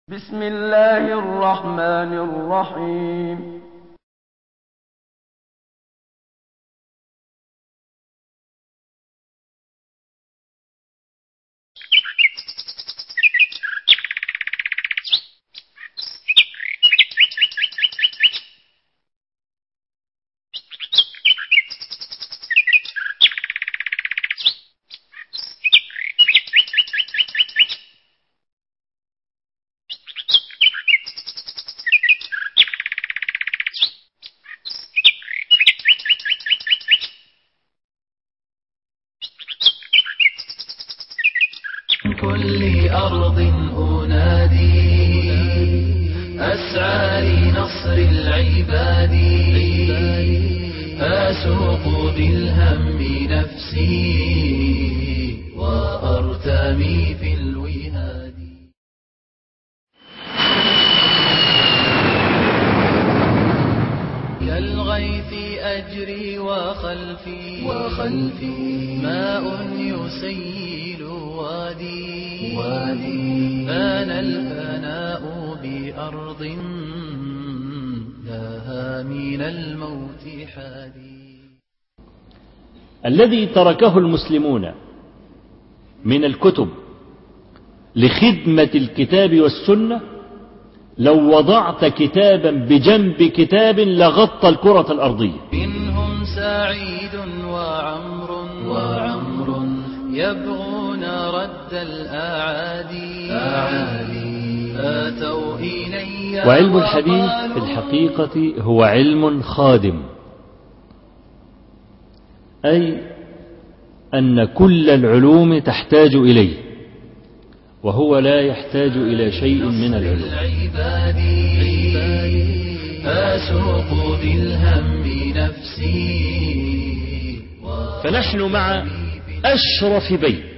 بسم الله الرحمن الرحيم كل أرض أنادي أسعى لنصر العباد أسوق بالهم نفسي وأرتمي في الوهاد كالغيث أجري وخلفي وخلفي ماء يسيل وادي وادي بان الفناء بأرض لها من الموت حديد الذي تركه المسلمون من الكتب لخدمة الكتاب والسنة لو وضعت كتابا بجنب كتاب لغطى الكرة الأرضية منهم سعيد وعمر وعمر يبغون رد الأعادي أعادي أتوا إلي وعلم الحديث في وقالوا الحقيقة هو علم خادم أي أن كل العلوم تحتاج إليه وهو لا يحتاج إلى شيء من العلوم العباد أسوق بالهم نفسي فنحن مع أشرف بيت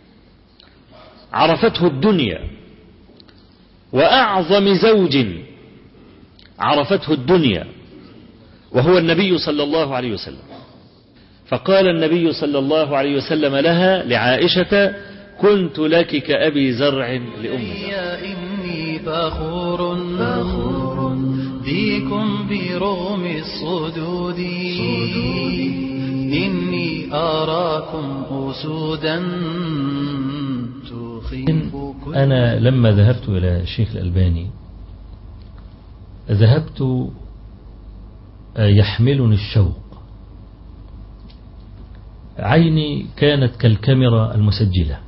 عرفته الدنيا وأعظم زوج عرفته الدنيا وهو النبي صلى الله عليه وسلم فقال النبي صلى الله عليه وسلم لها لعائشة كنت لك كأبي زرع لأمي يا إني فخور فخور بكم برغم الصدود إني أراكم أسودا تخيف كل أنا لما ذهبت إلى الشيخ الألباني ذهبت يحملني الشوق عيني كانت كالكاميرا المسجلة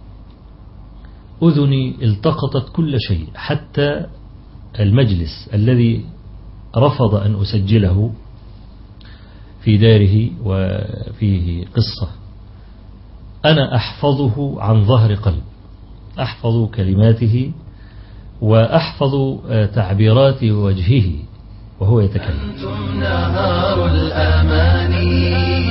أذني التقطت كل شيء حتى المجلس الذي رفض أن أسجله في داره وفيه قصة أنا أحفظه عن ظهر قلب أحفظ كلماته وأحفظ آه، تعبيرات وجهه وهو يتكلم أنتم نهار الأماني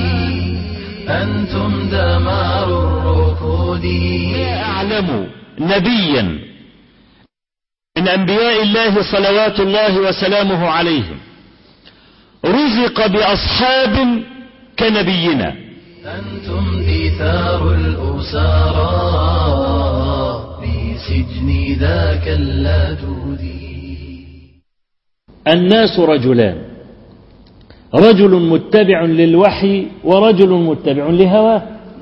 أنتم دمار الركود أعلم نبيا من أنبياء الله صلوات الله وسلامه عليهم رزق بأصحاب كنبينا أنتم دثار الأسارى في سجن ذاك اللدود الناس رجلان رجل متبع للوحي ورجل متبع لهواه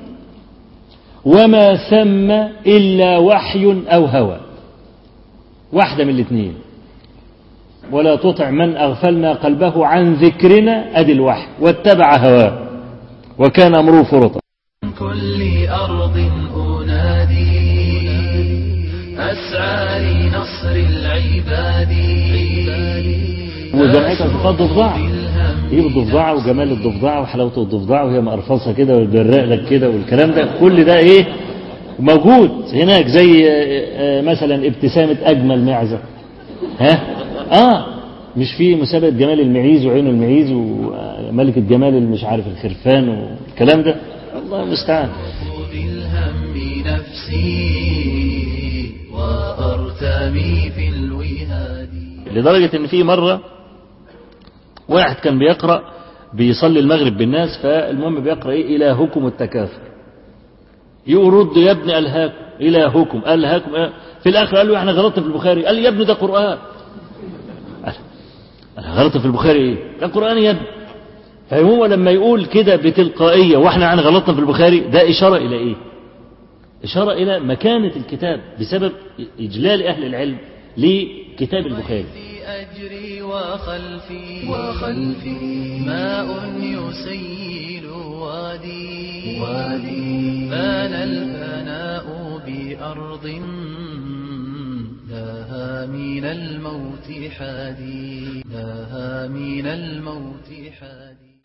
وما ثم إلا وحي أو هوى واحدة من الاثنين ولا تطع من أغفلنا قلبه عن ذكرنا أدي الوحي واتبع هواه وكان أمره فرطا من كل أرض أنادي أسعى لنصر العباد وجمعية صفات ضفدعة يجيب الضفدعة وجمال الضفدعة وحلاوة الضفدعة وهي مقرفصة كده ويبرق لك كده والكلام ده كل ده ايه موجود هناك زي آه، آه، مثلا ابتسامة أجمل معزة ها اه مش في مسابقة جمال المعيز وعين المعيز وملكة جمال اللي مش عارف الخرفان والكلام ده الله المستعان بالهم نفسي وأرتمي في الوهاد لدرجة ان في مرة واحد كان بيقرأ بيصلي المغرب بالناس فالمهم بيقرأ ايه إلهكم التكاثر يقول رد يا ابن ألهاكم إلهكم ألهكم في الآخر قال له احنا غلطنا في البخاري قال لي يا ابني ده قرآن أنا غلطت في البخاري إيه؟ ده قرآن يا ابني فهو لما يقول كده بتلقائية واحنا عن غلطنا في البخاري ده إشارة إلى إيه إشارة إلى مكانة الكتاب بسبب إجلال أهل العلم لكتاب البخاري أجري وخلفي وخلفي ماء يسيل وادي وادي بان الفناء بأرض لها من الموت حادي لها من الموت حادي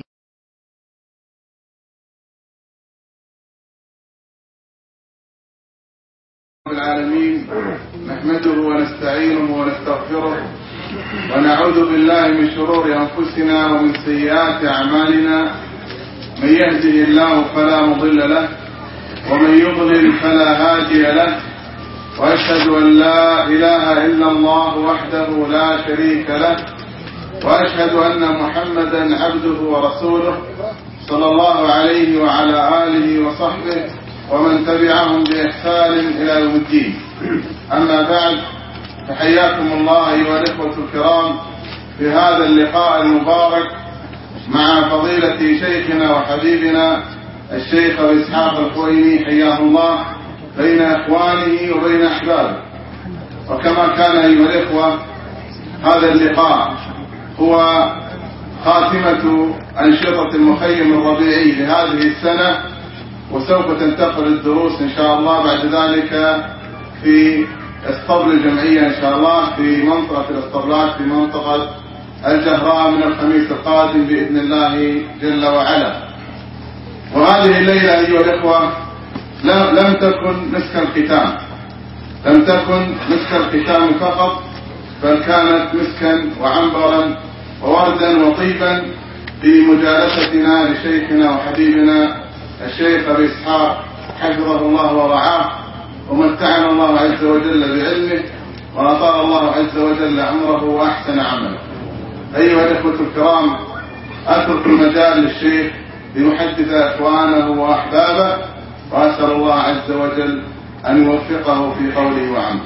رب العالمين نحمده ونستعينه ونستغفره ونعوذ بالله من شرور أنفسنا ومن سيئات أعمالنا من يهده الله فلا مضل له ومن يضلل فلا هادي له وأشهد أن لا إله إلا الله وحده لا شريك له وأشهد أن محمدا عبده ورسوله صلى الله عليه وعلى آله وصحبه ومن تبعهم بإحسان إلى يوم الدين أما بعد فحياكم الله أيها الإخوة الكرام في هذا اللقاء المبارك مع فضيلة شيخنا وحبيبنا الشيخ أبو إسحاق الخويني حياه الله بين إخوانه وبين أحبابه وكما كان أيها الإخوة هذا اللقاء هو خاتمة أنشطة المخيم الربيعي لهذه السنة وسوف تنتقل الدروس إن شاء الله بعد ذلك في اسطبل الجمعية إن شاء الله في منطقة الاسطبلات في منطقة الجهراء من الخميس القادم بإذن الله جل وعلا وهذه الليلة أيها الإخوة لم تكن مسك الختام لم تكن مسك الختام فقط بل كانت مسكا وعنبرا ووردا وطيبا في مجالستنا لشيخنا وحبيبنا الشيخ أبي إسحاق حفظه الله ورعاه ومتعنا الله عز وجل بعلمه وأطال الله عز وجل عمره وأحسن عمله أيها الإخوة الكرام أترك المجال للشيخ ليحدث إخوانه وأحبابه وأسأل الله عز وجل أن يوفقه في قوله وعمله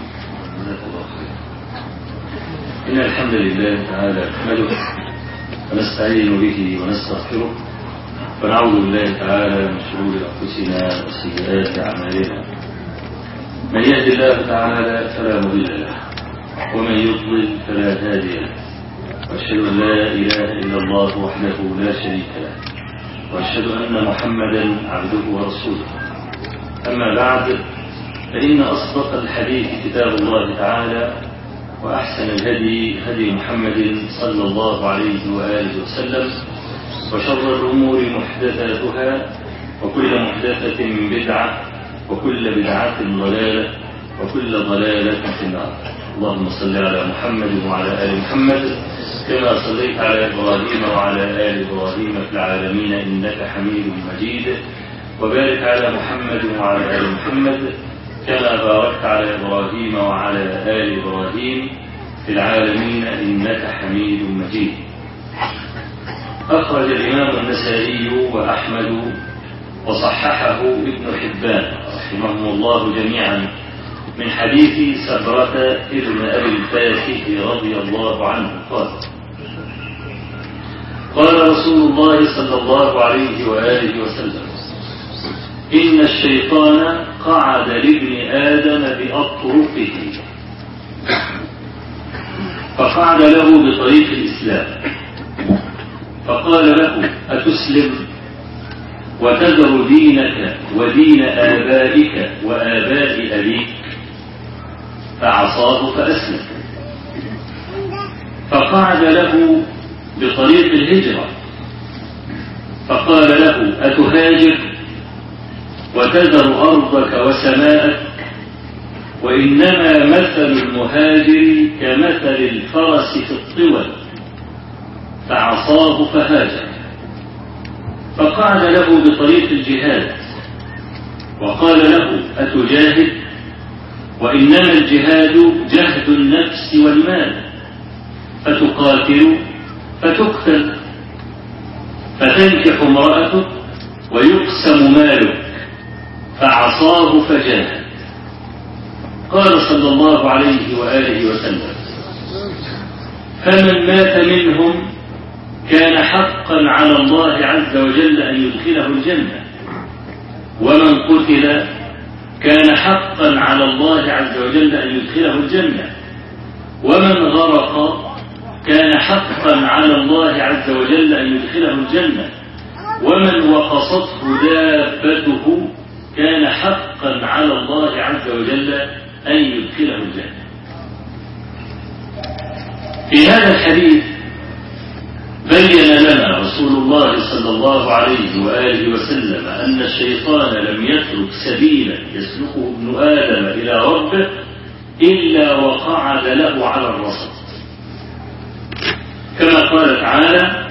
إن الحمد لله تعالى نحمده ونستعين به ونستغفره ونعوذ بالله تعالى من شرور أنفسنا وسيئات أعمالنا من يهد الله تعالى فلا مضل له ومن يضلل فلا هادي له وأشهد أن لا إله إلا الله وحده لا شريك له وأشهد أن محمدا عبده ورسوله أما بعد فإن أصدق الحديث كتاب الله تعالى وأحسن الهدي هدي محمد صلى الله عليه وآله وسلم وشر الأمور محدثاتها وكل محدثة بدعة وكل بدعة ضلالة وكل ضلالة في النار اللهم صل على محمد وعلى آل محمد كما صليت على إبراهيم وعلى آل إبراهيم في العالمين إنك حميد مجيد وبارك على محمد وعلى آل محمد كما باركت على إبراهيم وعلى آل إبراهيم في العالمين إنك حميد مجيد أخرج الإمام النسائي وأحمد وصححه ابن حبان رحمهم الله جميعا من حديث سبرة ابن أبي الفاتح رضي الله عنه قال قال رسول الله صلى الله عليه وآله وسلم إن الشيطان قعد لابن آدم بأطرقه فقعد له بطريق الإسلام فقال له أتسلم وتذر دينك ودين آبائك وآباء أبيك فعصاه فأسلم فقعد له بطريق الهجرة فقال له أتهاجر وتذر أرضك وسماءك وإنما مثل المهاجر كمثل الفرس في الطول فعصاه فهاجر فقعد له بطريق الجهاد وقال له أتجاهد وإنما الجهاد جهد النفس والمال فتقاتل فتقتل فتنكح امرأتك ويقسم مالك فعصاه فجاهد قال صلى الله عليه وآله وسلم فمن مات منهم كان حقا على الله عز وجل أن يدخله الجنة ومن قتل كان حقا على الله عز وجل أن يدخله الجنة ومن غرق كان حقا على الله عز وجل أن يدخله الجنة ومن وقصته دابته كان حقا على الله عز وجل أن يدخله الجنة في هذا الحديث بين لنا رسول الله صلى الله عليه وآله وسلم أن الشيطان لم يترك سبيلا يسلكه ابن آدم إلى ربه إلا وقعد له على الرصد كما قال تعالى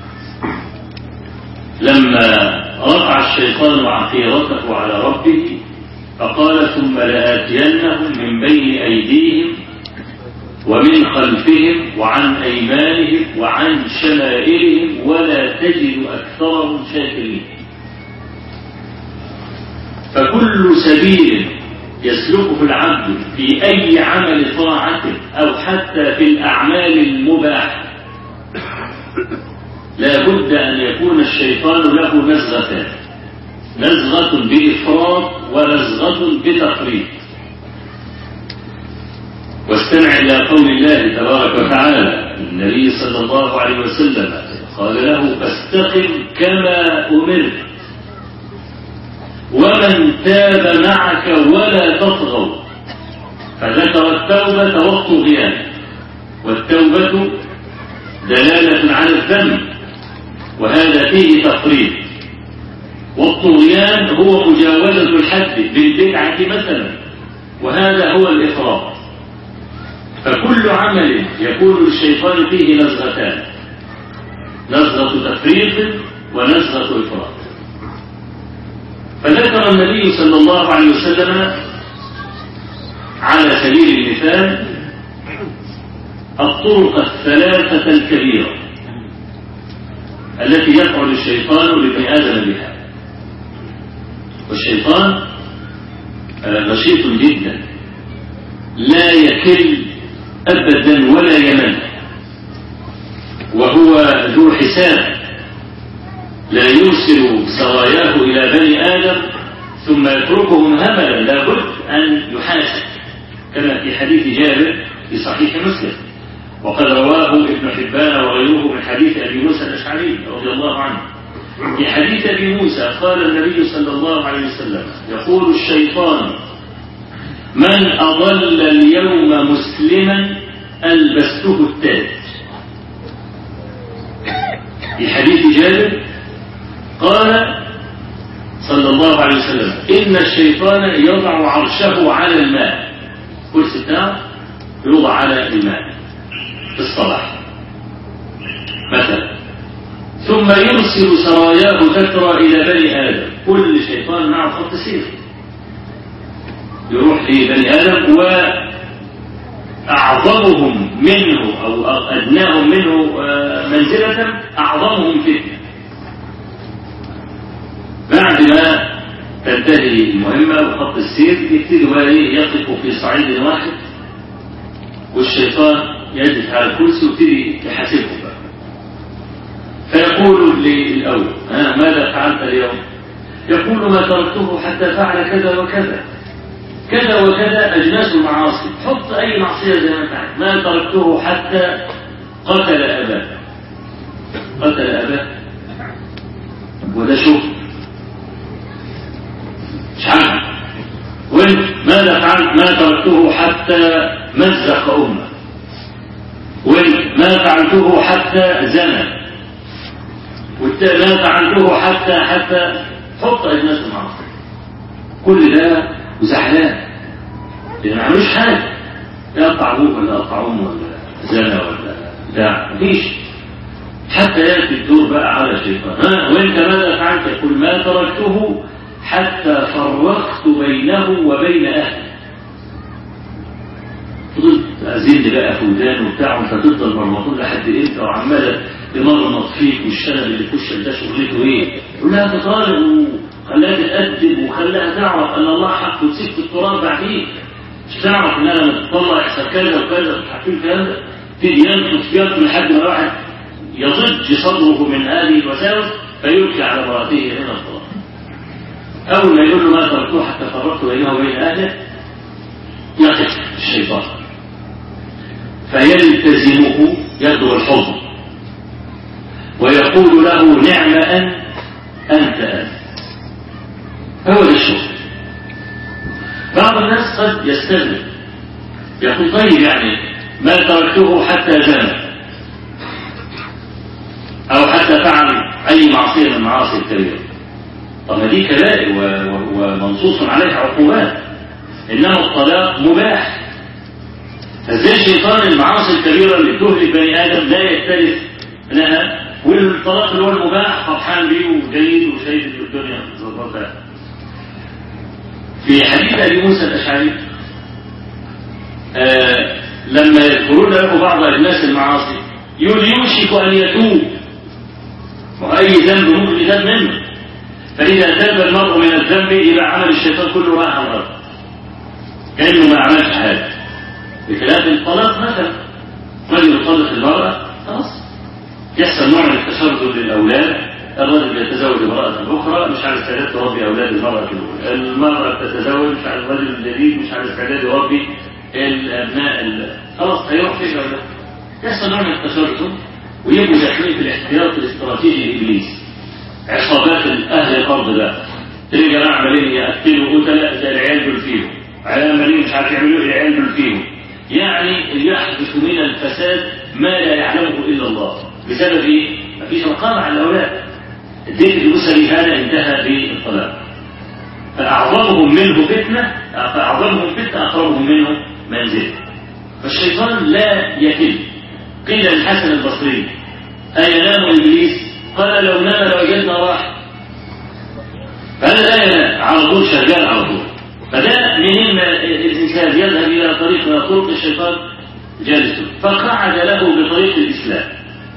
لما رفع الشيطان عقيرته على ربه فقال ثم لآتينهم من بين أيديهم ومن خلفهم وعن أيمانهم وعن شمائلهم ولا تجد أكثرهم شاكرين فكل سبيل يسلكه العبد في أي عمل طاعة أو حتى في الأعمال المباحة لا بد أن يكون الشيطان له نزغتان نزغة بإفراط ونزغة بتفريط واستمع إلى قول الله تبارك وتعالى النبي صلى الله عليه وسلم قال له فاستقم كما أمرت ومن تاب معك ولا تطغوا فذكر التوبة والطغيان والتوبة دلالة على الذنب وهذا فيه تفريط والطغيان هو مجاوزة الحد بالبدعة مثلا وهذا هو الإفراط فكل عمل يكون الشيطان فيه نزغتان نزغة تفريط ونزغة إفراط فذكر النبي صلى الله عليه وسلم على سبيل المثال الطرق الثلاثة الكبيرة التي يفعل الشيطان لابن آدم بها والشيطان نشيط جدا لا يكل أبدا ولا يمل وهو ذو حساب لا يرسل سراياه إلى بني آدم ثم يتركهم هملا لابد أن يحاسب كما في حديث جابر في صحيح مسلم وقد رواه ابن حبان وغيره من حديث أبي موسى الأشعري رضي الله عنه في حديث أبي موسى قال النبي صلى الله عليه وسلم يقول الشيطان من أضل اليوم مسلما ألبسته التاج في حديث جابر قال صلى الله عليه وسلم إن الشيطان يضع عرشه على الماء كرسي بتاعه يوضع على الماء في الصباح مثلا ثم يرسل سراياه تترى إلى بني آدم كل شيطان معه خط سير يروح لبني آدم وأعظمهم منه أو أدناهم منه منزلة أعظمهم فتنة بعد ما تنتهي المهمة وخط السير يبتدي بقى ايه يقف في صعيد واحد والشيطان يجلس على الكرسي ويبتدي يحاسبهم بقى فيقول للأول ها ماذا فعلت اليوم؟ يقول ما تركته حتى فعل كذا وكذا كذا وكذا أجناس المعاصي حط أي معصية زي ما أنت عايز ما تركته حتى قتل أباه قتل أباه وده شكر مش عارف وانت ماذا فعلت ما تركته حتى مزق امه وانت ما فعلته حتى زنى ما فعلته حتى حتى حط اجناس المعاصي كل ده وزعلان لان ما عملوش حاجه يقطع ابوه ولا يقطع امه ولا زنى ولا لا مفيش حتى ياتي الدور بقى على الشيطان ها وانت ماذا فعلت يقول ما تركته حتى فرقت بينه وبين أهله فضلت أزيد بقى في ودان وبتاع وانت تفضل مرمطون لحد امتى وعمالة تمرمط فيك والشنب اللي في وشك ده شغلته ايه؟ يقول لها تطالب وخلاها تتأدب وخلاها تعرف أن الله حق وتسيب في التراب بعدين مش تعرف ان انا لما تطلع يحصل كذا وكذا وتحكي الكلام ده تيجي ينفخ ينفخ لحد ما واحد يضج صدره من هذه الوساوس فيلقي على امراته هنا الطلاق اول ما يقول له ما تركته حتى فرقت بينه وبين اهله يقف الشيطان فيلتزمه يده الحضن ويقول له نعم أنت أنت أنت هو ده الشغل بعض الناس قد يستغرب يقول طيب يعني ما تركته حتى زنى أو حتى فعل أي معصية من المعاصي الكبيرة طب ما دي كبائر و- و- ومنصوص عليها عقوبات إنما الطلاق مباح فازاي الشيطان المعاصي الكبيرة اللي تهلك بني آدم لا يختلف لها والطلاق اللي هو المباح فرحان بيه وجيد وشايف ان الدنيا ظبطها في حديث ابي موسى الاشعري آه لما يذكرون له بعض اجناس المعاصي يقول يوشك ان يتوب واي ذنب ممكن يتاب منه فاذا تاب المرء من الذنب يبقى عمل الشيطان كله راح على الارض كانه ما عملش حاجه بخلاف الطلاق مثلا رجل يطلق المراه خلاص يحصل نوع من التشرد للاولاد الرجل يتزوج امرأة أخرى مش على استعداد تربي أولاد المرأة الأولى المرأة تتزوج مش على الرجل الجديد مش على استعداد يربي الأبناء ال- خلاص هيروح فين أولاد يحصل نوع من التشرد ويبقوا داخلين في الاحتياط الاستراتيجي لإبليس عصابات أهل الأرض بقى تلاقي جماعة عمالين يقتلوا قتلة زي العيال دول فيهم عمالين مش عارف يعملوا ايه العيال دول فيهم يعني يحدث من الفساد ما لا يعلمه إلا الله بسبب ايه؟ مفيش رقابة على الأولاد الذكر الأسري هذا انتهى بالطلاق فأعظمهم منه فتنة فأعظمهم فتنة أقربهم منه منزل فالشيطان لا يكل قيل للحسن البصري أينام إبليس قال لو نام لوجدنا راحة فهذا لا ينام على طول شغال على طول فده منين ما الإنسان يذهب إلى طريق من طرق الشيطان جالس فقعد له بطريق الإسلام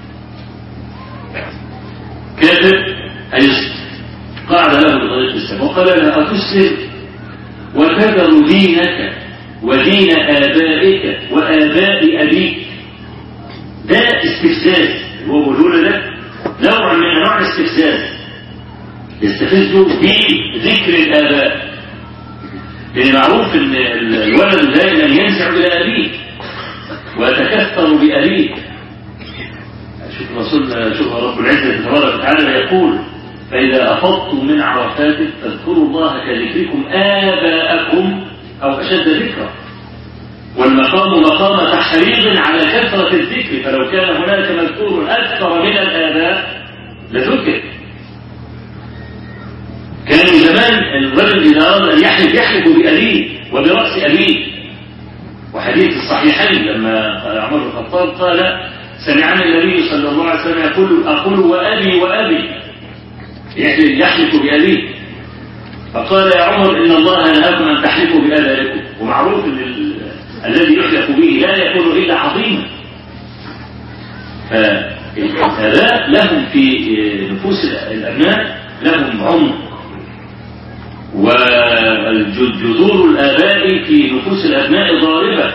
كافر هيسلم قعد له بطريق الإسلام وقال له أتسلم وتذر دينك ودين آبائك وآباء أبيك ده استفزاز هو بيقول ده نوع من أنواع الاستفزاز يستفزوا بذكر الآباء لأن معروف أن الولد دائما ينزع إلى أبيه ويتكثر بأبيه شوف رسولنا شوف رب العزة تبارك وتعالى يقول فإذا أفضتم من عرفات فاذكروا الله كذكركم آباءكم أو أشد ذكرا والمقام مقام تحريض على كثرة الذكر فلو كان هناك مذكور أكثر من الآباء لذكر كان زمان الرجل إذا أراد أن يحلف يحلف بأبيه وبرأس أبيه وحديث الصحيحين لما عمر بن الخطاب قال سمعنا النبي صلى الله عليه وسلم يقول أقول وأبي وأبي يعني يحلف بأبيه فقال يا عمر إن الله نهاكم أن تحلفوا بآبائكم ومعروف أن ال- الذي يحلف به لا يكون إلا عظيما فالآباء لهم في نفوس الأبناء لهم عمق وجذور الآباء في نفوس الأبناء ضاربة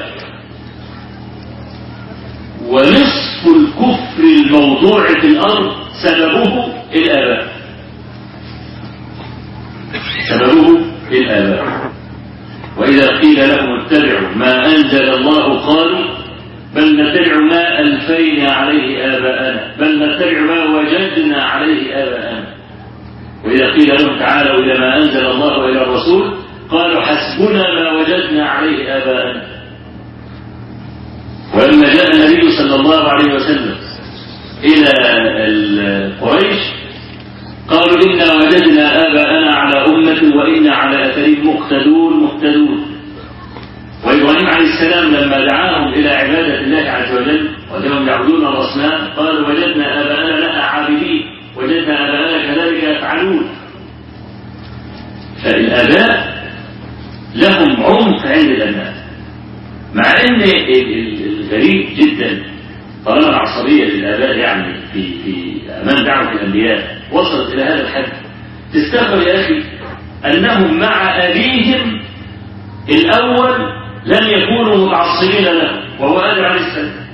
ونصف الكفر الموضوع في الأرض سببه الآباء سببه الآباء وإذا قيل لهم اتبعوا ما أنزل الله قالوا بل نتبع ما ألفينا عليه آباءنا بل نتبع ما وجدنا عليه آباءنا وإذا قيل لهم تعالوا إلى ما أنزل الله وإلى الرسول قالوا حسبنا ما وجدنا عليه آباءنا ولما جاء النبي صلى الله عليه وسلم إلى قريش قالوا إنا وجدنا آباءنا على أمة وإنا على أثرهم مقتدون مقتدون وإبراهيم عليه السلام لما دعاهم إلى عبادة الله عز وجل وجدهم يعبدون الأصنام قالوا وجدنا آباءنا لها عابدين وجدنا آباءنا كذلك يفعلون فالآباء لهم عمق عند الأبناء مع ان الغريب جدا طالما العصبية للآباء يعني في في أمام دعوة الأنبياء وصلت إلى هذا الحد تستغرب يا أخي أنهم مع أبيهم الأول لم يكونوا متعصبين له وهو آدم عليه السلام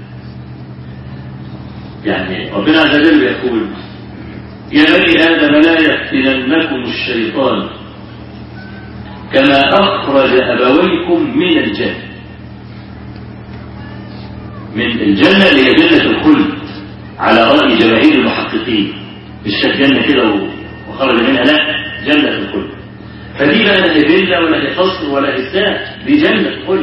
يعني ربنا عز وجل يقول يا بني آدم لا يفتننكم الشيطان كما أخرج أبويكم من الجنة من الجنة اللي هي جنة الخلد على رأي جماهير المحققين مش كانت جنة كده وخرج منها لا جنة الخلد فدي بقى لا هي فيلا ولا هي قصر ولا هي ساعة دي جنة الخلد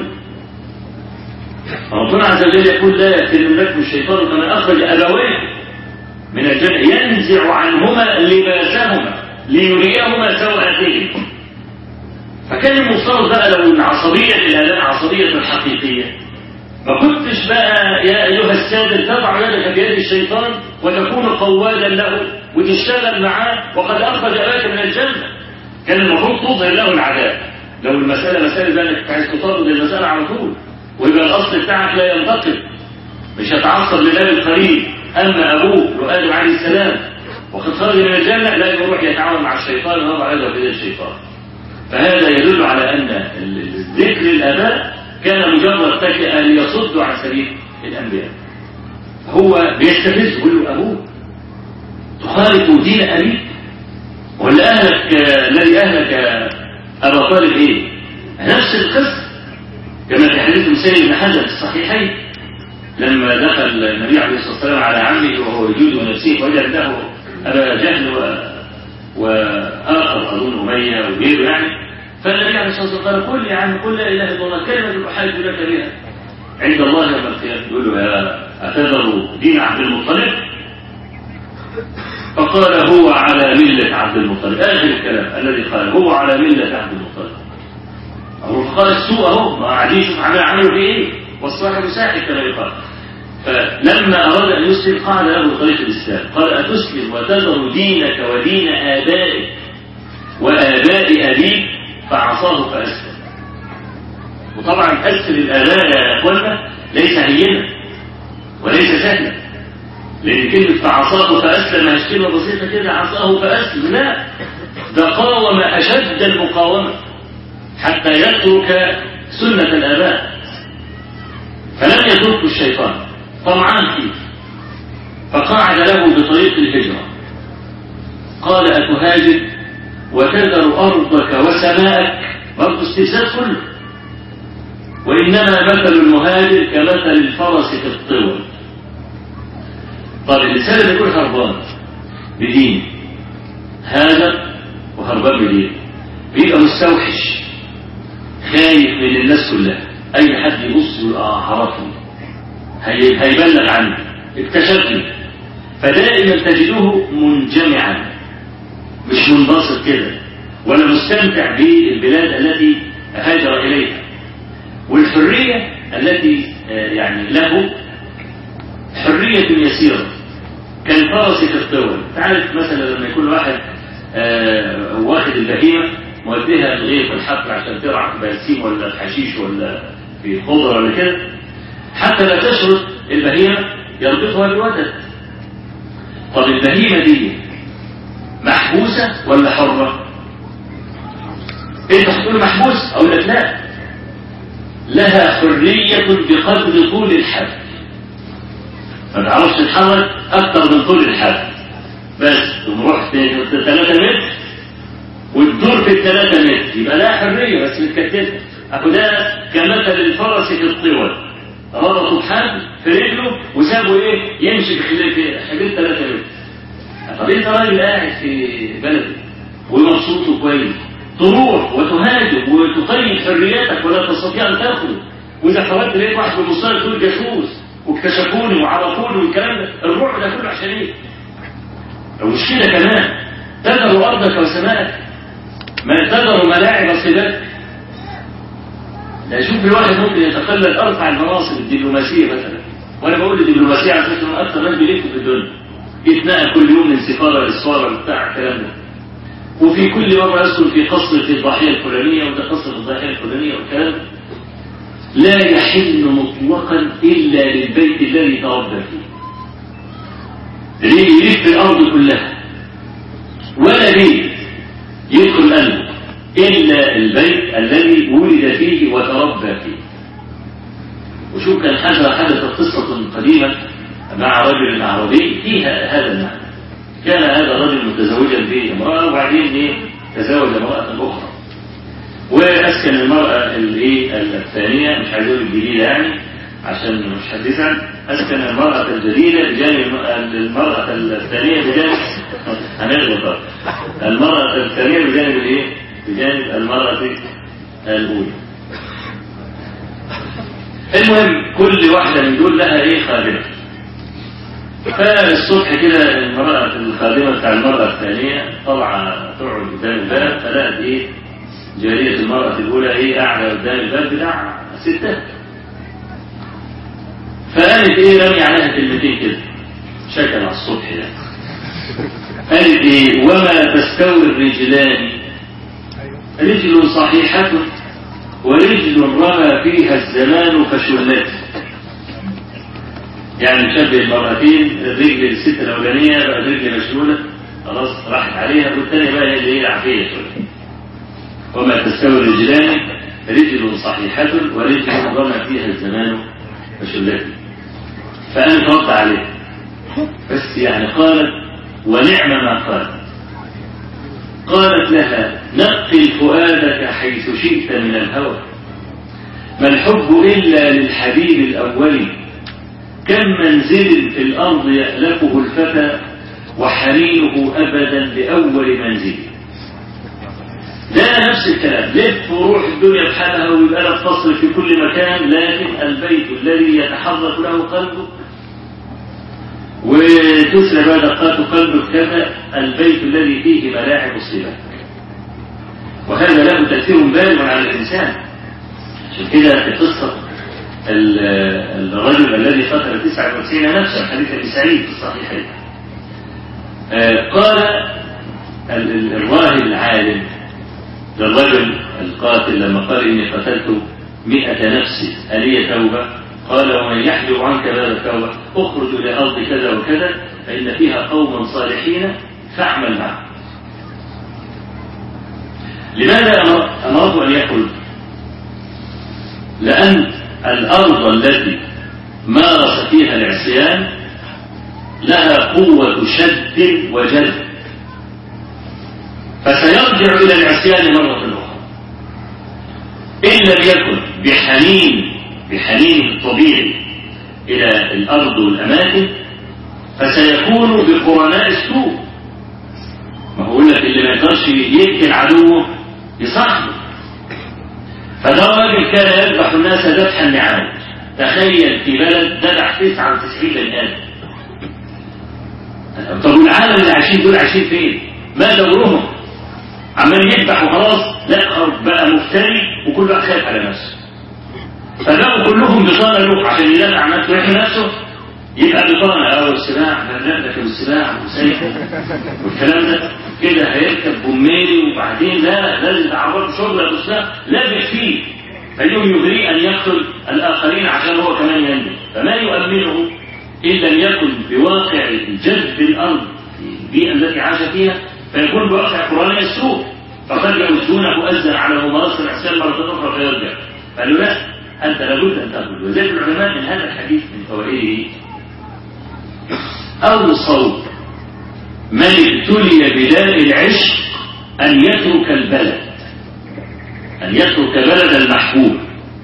ربنا عز وجل يقول لا يفتننكم الشيطان كما أخرج أبويكم من الجنة ينزع عنهما لباسهما ليريهما سوءاتهم فكان المفترض بقى لو العصبية الآلام عصبية الحقيقية ما كنتش بقى يا أيها السادة تضع يدك بيد الشيطان وتكون قوادا له وتشتغل معاه وقد أخرج أباك من الجنة كان المفروض تظهر له العذاب لو المسألة مسألة بقى انك عايز تطرد المسألة على طول ويبقى الأصل بتاعك لا ينتقل مش هتعصب لله القريب أما أبوك وآدم عليه السلام وقد خرج من الجنة لا يروح يتعاون مع الشيطان ويضع يده في يد الشيطان فهذا يدل على أن ذكر الآباء كان مجرد تكئة ليصدوا عن سبيل الأنبياء هو بيستفز يقول له أبوك تخالف دين أبيك ولا أهلك الذي أهلك أبا طالب إيه نفس القصة كما في حديث مسير بن حزم في الصحيحين لما دخل النبي عليه الصلاة والسلام على عمه وهو يجود نفسه وجد له أبا جهل و... وآخر أظن أمية وغيره يعني فالنبي عليه الصلاة والسلام قال قل يا عم قل لا إله إلا الله كلمة أحاج لك بها عند الله يوم القيامة يقول له يا أتذر دين عبد المطلب فقال هو على ملة عبد المطلب آخر الكلام الذي قال هو على ملة عبد المطلب أو قال السوء أهو ما قاعدين يشوف عمل عمله بإيه والصاحب ساحب كما يقال فلما أراد أن يسلم قال له طريق الإسلام قال أتسلم وتذر دينك ودين آبائك وآباء أبيك فعصاه فأسلم وطبعا أسر الآباء يا أخوانا ليس هينا وليس سهلا لأن كلمة فعصاه فأسلم مش كلمة بسيطة كده عصاه فأسلم لا ده قاوم أشد المقاومة حتى يترك سنة الآباء فلم يترك الشيطان طمعان فيه فقعد له بطريق الهجرة قال أتهاجر وتذر أرضك وسماءك برضه استفساد كله وإنما مثل المهاجر كمثل الفرس في الطول طب الإنسان اللي يكون هربان بدين هذا وهربان بدين بيبقى مستوحش خايف من الناس كلها أي حد يبص يقول آه عرفني هي هيبلغ عني اكتشفني فدائما تجده منجمعا مش منبسط كده ولا مستمتع بالبلاد التي هاجر إليها والحرية التي يعني له حرية يسيرة كالفرس في الطول تعرف مثلا لما يكون واحد آه واخد البهيمة موديها الغيط الحقل عشان ترعى في برسيم ولا في حشيش ولا في خضرة ولا كده حتى لا تشرد البهيمة يربطها بالوتد طب البهيمة دي محبوسة ولا حرة انت هتقول محبوس اقول لك لا لها حرية بقدر طول الحبل ما تعرفش تتحرك اكتر من طول الحبل بس تقوم رحت 3 متر وتدور في الثلاثة متر يبقى لها حرية بس متكتفة اهو ده كمثل الفرس في الطول ربطوا بحبل في رجله وسابوا ايه يمشي في حدود 3 متر طب انت راجل قاعد في بلدك ومبسوط وكويس تروح وتهاجم وتقيد حرياتك ولا تستطيع ان تخرج واذا خرجت لقيت واحد بالمصاري تقول جاسوس واكتشفوني وعرفوني والكلام ده الروح ده كله عشان ايه؟ مش كده كمان تذر ارضك وسماءك ما تذر ملاعب صباتك لا شوف الواحد ممكن يتخلى ارفع المناصب الدبلوماسيه مثلا وانا بقول الدبلوماسيه على فكره من اكثر ناس بيلفوا في الدنيا يتنقل كل يوم من سفاره لسفاره بتاع الكلام ده وفي كل مرة يسكن في قصر في الضاحية الفلانية وده قصر في الضاحية الفلانية والكلام لا يحل مطلقا إلا للبيت الذي تربى فيه ليه يلف الأرض كلها ولا بيت يدخل قلبه إلا البيت الذي ولد فيه وتربى فيه وشوف كان حدث حدثت قصة قديمة مع رجل أعرابي فيها هذا المعنى كان هذا الرجل متزوجا بامرأة وبعدين إيه تزوج امرأة أخرى وأسكن المرأة الإيه الثانية مش عايز أقول الجديدة يعني عشان مش هتزعل أسكن المرأة الجديدة بجانب المرأة الثانية بجانب هنغلط المرأة الثانية بجانب الإيه؟ بجانب المرأة الأولى المهم كل واحدة من دول لها إيه خادمة فالصبح كده المرأة الخادمة بتاع المرأة الثانية طالعة تقعد قدام الباب فلقت إيه جارية المرأة الأولى إيه قاعدة قدام الباب بتاع ستات فقالت إيه رمي عليها كلمتين كده شكل على الصبح ده قالت إيه وما تستوي الرجلان رجل صحيحة ورجل رمى فيها الزمان فشلت يعني نشبه المرأتين الرجل الست الأولانية بقى رجل مشلولة خلاص راحت عليها والثانية بقى هي اللي هي العافية شوية وما تستوي الرجلان رجل صحيحة ورجل رمى فيها الزمان فشلت فأنا رد عليه بس يعني قالت ونعم ما قالت قالت لها نقل فؤادك حيث شئت من الهوى ما الحب إلا للحبيب الأول كم منزل في الأرض يألفه الفتى وحنينه أبدا لأول منزل ده نفس الكلام لف وروح الدنيا بحالها ويبقى لك فصل في كل مكان لكن البيت الذي يتحرك له قلبك وتسرى بقى دقات قلبك كذا البيت الذي فيه ملاعب الصبا وهذا له تأثير بالغ على الإنسان عشان كده في قصة الرجل الذي قتل 99 نفسا حديث ابي سعيد في الصحيحين قال الراهب العالم للرجل القاتل لما قال إني قتلت مئة نفس ألي توبة قال ومن يحجب عنك باب التوبة اخرج إلى أرض كذا وكذا فإن فيها قوما صالحين فاعمل معهم لماذا أمرت أن يخرج لأن الأرض التي مارس فيها العصيان لها قوة شد وجذب فسيرجع إلى العصيان مرة أخرى إن لم يكن بحنين بحنينه الطبيعي إلى الأرض والأماكن فسيكون بقرناء السوء ما هو لك اللي ما يقدرش يقتل عدوه يصاحبه فده راجل كان يذبح الناس ذبح النعام تخيل في بلد ذبح 99 بني ادم طب والعالم اللي عايشين دول عايشين فين؟ ما دورهم؟ عمال يذبح وخلاص لا بقى مفتري وكل واحد خايف على نفسه فبقوا كلهم بطانه له عشان يدافع عن نفسه ويحمي نفسه يبقى بطانه اه السلاح لا لكن السلاح وسيف والكلام ده كده هيركب بوميري وبعدين لا لازم تعرضه شغل ابو سلاح لا فيه فاليوم يغري ان يقتل الاخرين عشان هو كمان ينجو فما يؤمنه ان لم يكن بواقع جذب الارض في البيئه التي عاش فيها فيكون بواقع قرآن السوء فقد يعزونه أزل على ممارسة العصيان مرة أخرى فيرجع قالوا لا أنت لابد أن تأخذ وذلك العلماء من هذا الحديث من فوائده أوصوا من ابتلي بداء العشق أن يترك البلد أن يترك بلد المحبوب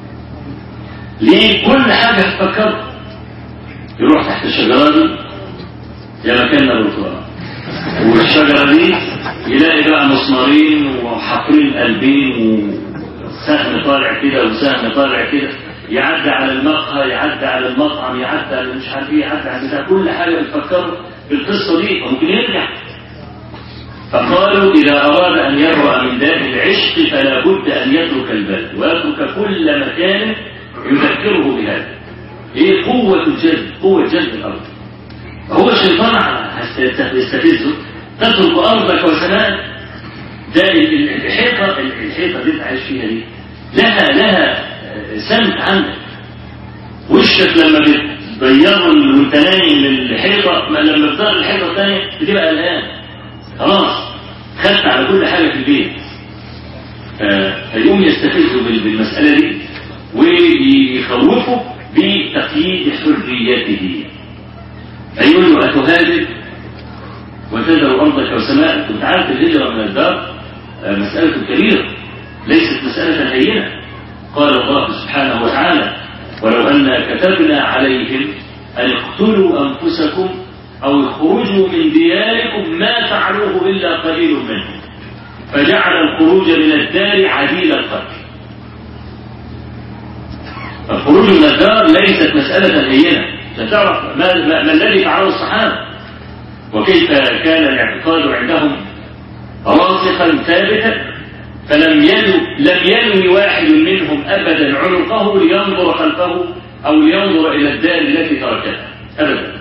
ليه كل حاجة تفكر يروح تحت الشجرة دي زي ما كان الرسول والشجرة دي يلاقي بقى مسمارين وحفرين قلبين وسهم طالع كده وسهم طالع كده يعدي على المقهى يعدي على المطعم يعدي على مش عارف ايه يعدي على بتاع كل حاجه بتفكروا في القصه دي فممكن يرجع فقالوا إذا أراد أن يبرأ من داء العشق فلا بد أن يترك البلد ويترك كل مكان يذكره بهذا. إيه قوة الجذب؟ قوة جذب الأرض. هو الشيطان يستفزه تترك أرضك وسماءك ده الحيطة الحيطة اللي أنت عايش فيها دي لها لها سمت عندك وشك لما بتغيره وانت نايم للحيطة لما بتغير الحيطة الثانية بتبقى قلقان خلاص خدت على كل حاجة في البيت فيقوم يستفزه بالمسألة دي ويخوفه بتقييد حريته فيقول له أتهاجر وتذر أرضك وسماءك كنت عارف الهجرة من الدار آه، مسألة كبيرة ليست مسألة هينة قال الله سبحانه وتعالى ولو أن كتبنا عليهم أن اقتلوا أنفسكم أو اخرجوا من دياركم ما فعلوه إلا قليل منهم فجعل الخروج من الدار عديل القتل الخروج من الدار ليست مسألة هينة ستعرف ما, ما, ما الذي فعله الصحابة وكيف كان الاعتقاد عندهم راسخا ثابتا فلم ينو لم ينوي واحد منهم ابدا عنقه لينظر خلفه او لينظر الى الدار التي تركتها ابدا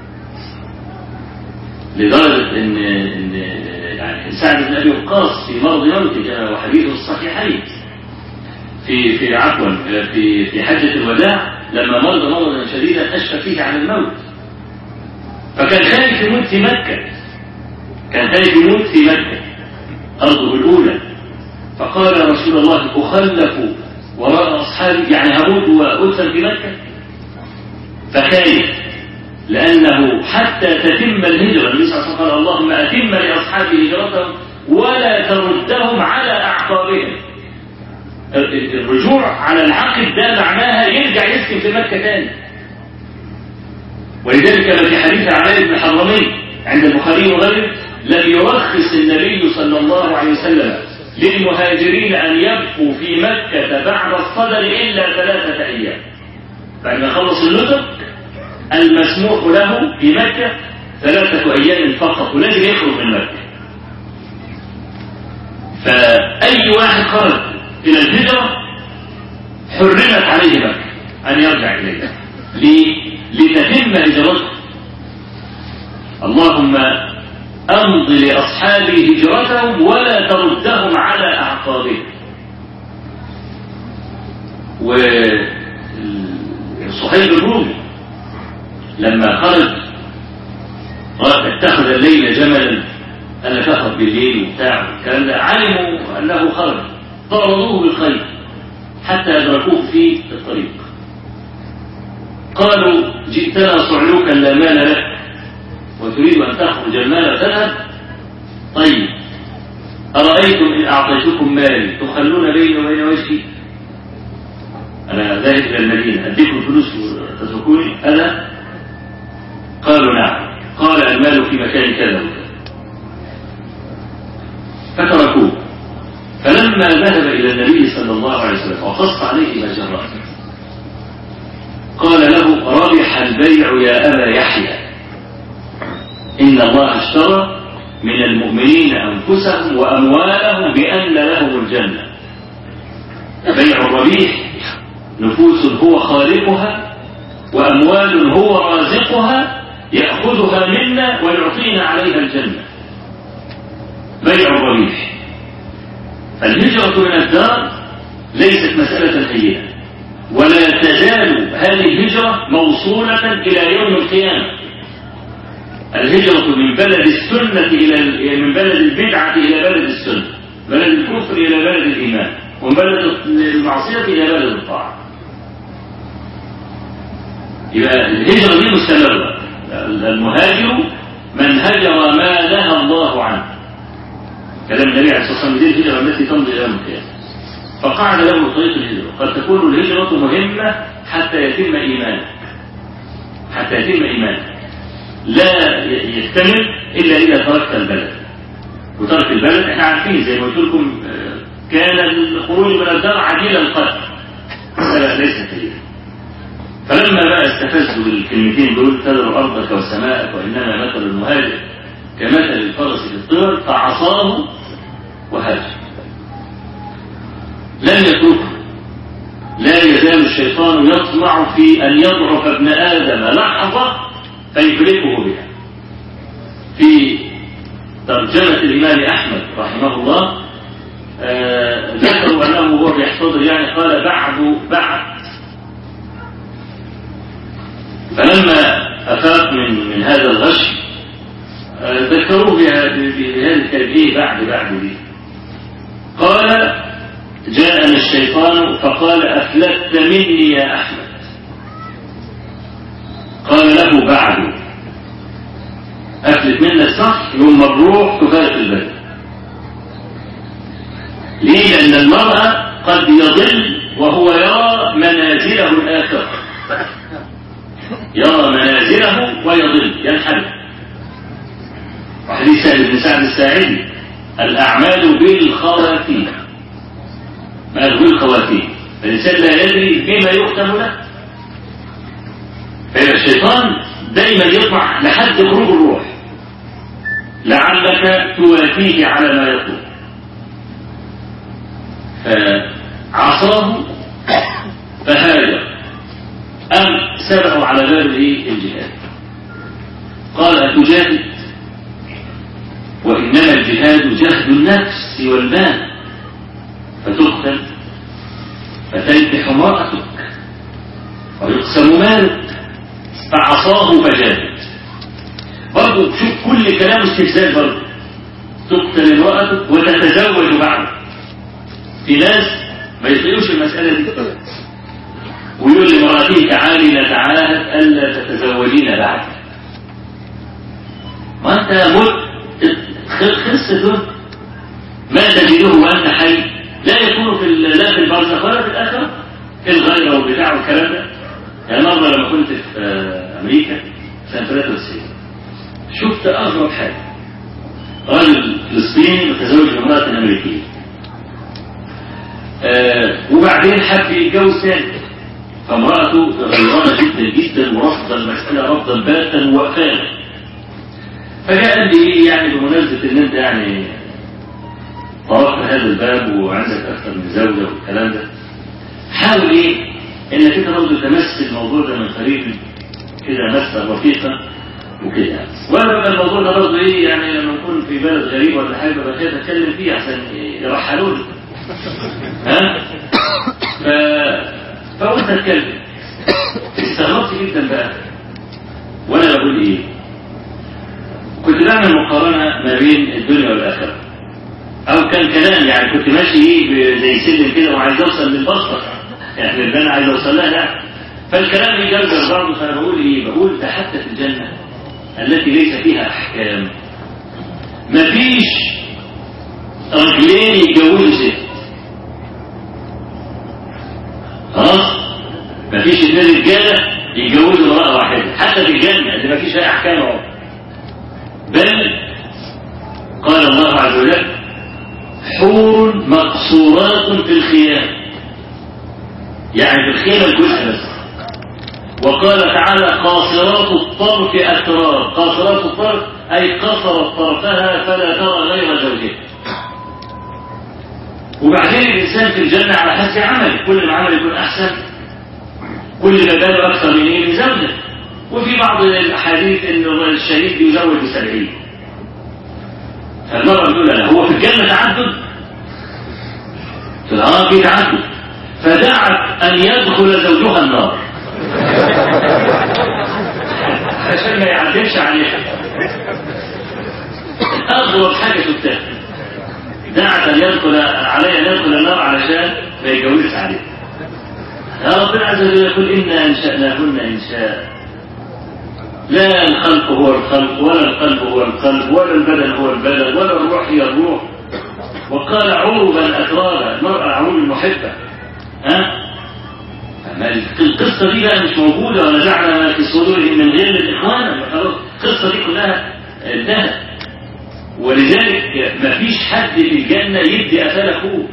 لدرجه ان ان يعني سعد بن ابي وقاص في مرض موته كما وحديث الصحيحين في في عفوا في في حجه الوداع لما مرض مرضا شديدا اشفى فيه عن الموت فكان خايف يموت في مكه كان خايف يموت في مكه ارضه الاولى فقال يا رسول الله اخلف وراء اصحابي يعني هموت وادفن في مكه فخايف لانه حتى تتم الهجره النبي صلى الله عليه وسلم قال اللهم اتم لاصحابي هجرتهم ولا تردهم على اعقابهم الرجوع على العقد ده معناها يرجع يسكن في مكة تاني ولذلك كما في حديث علي بن حرمين عند البخاري وغيره لم يرخص النبي صلى الله عليه وسلم للمهاجرين أن يبقوا في مكة بعد الصدر إلا ثلاثة أيام بعد ما خلص النطق المسموح له في مكة ثلاثة أيام فقط ولازم يخرج من مكة فأي واحد خرج إلى الهجرة حرمت عليه مكة أن يرجع إليها ليه؟ لتتم هجرته اللهم أمض لأصحابي هجرتهم ولا تردهم على أعقابهم وصهيب الرومي لما خرج اتخذ الليل جملا أن تخرج بالليل وبتاع الكلام ده علموا أنه خرج طردوه بالخير حتى أدركوه في الطريق قالوا جئتنا صعلوكا لا مال لك وتريد أن تخرج المال وتذهب طيب أرأيتم إن أعطيتكم مالي تخلون بيني وبين وجهي أنا ذاهب إلى المدينة أديكم فلوس وتتركوني أنا قالوا نعم قال المال في مكان كذا وكذا فتركوه فلما ذهب إلى النبي صلى الله عليه وسلم وقص عليه ما جرى قال له ربح البيع يا أبا يحيى إن الله اشترى من المؤمنين أنفسهم وأموالهم بأن لهم الجنة بيع الربيح نفوس هو خالقها وأموال هو رازقها يأخذها منا ويعطينا عليها الجنة بيع الربيح الهجرة من الدار ليست مسألة هينة ولا تزال هذه الهجرة موصولة إلى يوم القيامة الهجرة من بلد السنة إلى من بلد البدعة إلى بلد السنة بلد الكفر إلى بلد الإيمان ومن بلد المعصية إلى بلد الطاعة يبقى الهجرة دي مستمرة المهاجر من هجر ما نهى الله عنه كلام النبي عليه الصلاة والسلام دي الهجرة التي تمضي إلى يوم القيامة فقعد له طريق الهجرة قد تكون الهجرة مهمة حتى يتم إيمانك حتى يتم إيمانك لا يكتمل إلا إذا تركت البلد وترك البلد احنا عارفين زي ما قلت لكم كان الخروج من الدار عديل القتل مسألة ليست هي فلما بقى استفزوا بالكلمتين دول تذر أرضك وسماءك وإنما مثل المهاجر كمثل الفرس في الطير فعصاه وهاجر لم يتركه لا يزال الشيطان يطمع في أن يضعف ابن آدم لحظة فيهلكه بها في ترجمة الإمام أحمد رحمه الله آه ذكروا أنه هو بيحتضر يعني قال بعد بعد فلما أفاق من من هذا الغش آه ذكروه بهذه الكلمة بعد بعد دي قال جاءنا الشيطان فقال أفلت مني يا أحمد قال له بعد أفلت منك صح يوم ما الروح تفارق البدن ليه لأن المرأة قد يضل وهو يرى منازله الآخرة يرى منازله ويضل ينحرف وحديث سهل بن سعد الساعدي الأعمال بالخواتيم ما بالخواتيم الإنسان لا يدري بما يختم له فإذا الشيطان دايما يطمع لحد خروج الروح لعلك توافيه على ما يطلب فعصاه فهاجر أم سبقوا على باب الجهاد قال أتجاهد وإنما الجهاد جهد النفس والمال فتقتل فتنكح امرأتك ويقسم مالك فعصاه فجاهد برضه شوف كل كلام استفزاز برضه تقتل امرأتك وتتزوج بعد في ناس ما يطيقوش المسألة دي ويقول لمرأته تعالي نتعاهد ألا تتزوجين بعد ما أنت مت خلص دول ما تجده وأنت حي لا يكون في لا في البرزخ ولا في الآخرة في الغيرة والبتاع والكلام ده يعني مرة لما كنت في أمريكا سنة 93 شفت أغرب حاجة رجل فلسطيني متزوج بامرأة أمريكية آه وبعدين حب يتجوز ثاني فامرأته غيرانة جدا جدا ورفض المسألة رفضا باتا ووقفانا فجاء قال لي ايه يعني بمناسبة ان انت يعني طرقت هذا الباب وعندك اكثر من زوجة والكلام ده حاول ايه انك انت برضه تمس الموضوع ده من قريب كده مسة رفيقة وكده وانا بقى الموضوع ده برضه ايه يعني لما نكون في بلد غريب ولا حاجة ببقى خايف اتكلم فيه عشان يرحلوني ها ف فقلت اتكلم استغربت جدا بقى وانا بقول ايه كنت بعمل مقارنة ما بين الدنيا والآخرة أو كان كلام يعني كنت ماشي إيه زي سلم كده وعايز أوصل للبسطة يعني اللي أنا عايز أوصل لها لا فالكلام يجرجر برضه فأنا بقول إيه بقول ده حتى في الجنة التي ليس فيها أحكام مفيش رجلين يتجوزوا ست خلاص مفيش اثنين رجالة يتجوزوا امرأة واحدة حتى في الجنة اللي مفيش فيها أحكام اهو بل قال الله عز وجل حور مقصورات في الخيام يعني في الخيمة الجزء بس وقال تعالى قاصرات الطرف أتراب قاصرات الطرف أي قصرت طرفها فلا ترى غير زوجها وبعدين الإنسان في الجنة على حسب عمله كل ما عمل يكون أحسن كل ما باله أكثر من إيه من زوجه وفي بعض الأحاديث أن الشهيد يزوج بسبعين فالمرأة تقول لا هو في الجنة تعدد في الآن في تعدد فدعت أن يدخل زوجها النار عشان ما يعدلش عليها أغرب حاجة شفتها دعت أن يدخل عليها أن يدخل النار علشان ما يجوزش عليها يا ربنا عز وجل يقول إنا أنشأناهن إنشاء لا الخلق هو الخلق ولا القلب هو القلب ولا البدن هو البدن ولا الروح هي الروح وقال عروبا أترابا المرأة عروب المحبة ها القصة دي بقى مش موجودة ونزعنا ما في صدورهم من غير الإخوان القصة دي كلها انتهت ولذلك ما فيش حد في الجنة يدي أثال أخوه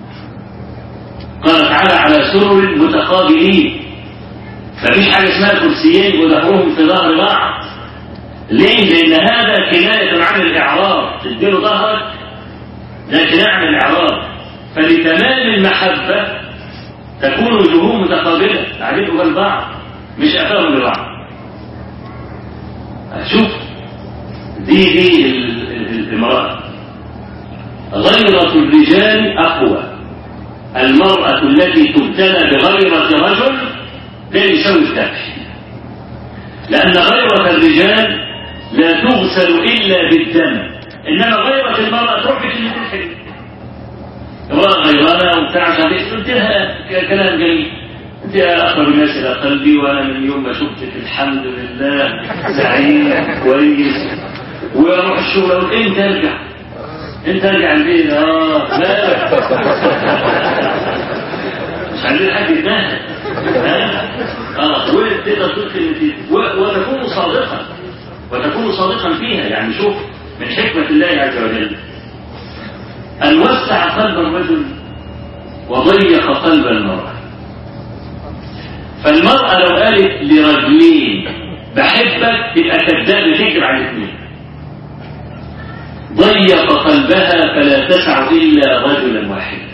قال تعالى على سرر متقابلين مفيش حاجة اسمها كرسيين وظهرهم في ظهر بعض ليه؟ لأن هذا كناية عن الإعراض تديله ظهرك ده كناية عن الإعراض فلتمام المحبة تكون وجوههم متقابلة قاعدين قبال بعض مش أفاهم لبعض شوف دي دي المرأة غيرة الرجال أقوى المرأة التي تبتلى بغيرة رجل ده يساوي الذبح لأن غيرة الرجال لا تغسل إلا بالدم إنما غيرة المرأة تروح في كلمة الحلم امرأة غيرانة وبتاع عشان قلت لها كلام جميل انت يا اقرب الناس الى قلبي وانا من يوم ما شفتك الحمد لله سعيد كويس واروح الشغل اقول انت ارجع انت ارجع البيت اه مالك مش عايزين حد يتنهى ها؟ اه وتقدر تقول كلمتين و- وتكون صادقا وتكون صادقا فيها يعني شوف من حكمة الله عز وجل أن وسع قلب الرجل وضيق قلب المرأة فالمرأة لو قالت لرجلين بحبك تبقى كذاب تكذب على الاثنين ضيق قلبها فلا تسع إلا رجلا واحدا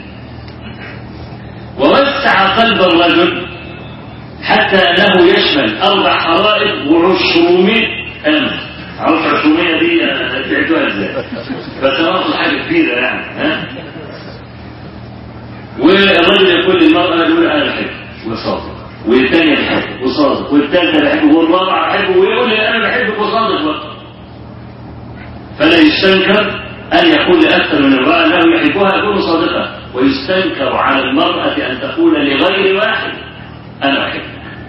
ووسع قلب الرجل حتى أنه يشمل أربع حرائق وعشرمية ألف عارف عشرمية دي أنا بعتوها ازاي بس أنا حاجة كبيرة يعني ها والرجل يقول للمرأة يقول أنا بحبك وصادق والثانية بحبك وصادق والثالثة بحبك والرابعة بحبه ويقول لي أنا بحبك وصادق برضه فلا يستنكر أن يقول لأكثر من امرأة أنه يحبها يكون صادقا ويستنكر على المرأة أن تقول لغير واحد أنا أحبك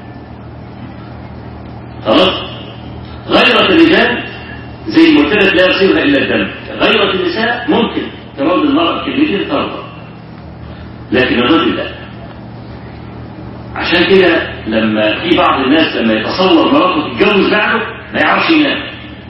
خلاص غيرة الرجال زي ما قلت لك لا يصيبها إلا الدم غيرة النساء ممكن ترد المرأة كلمتين ترضى لكن الرجل لا عشان كده لما في بعض الناس لما يتصور مراته تتجوز بعده ما يعرفش ينام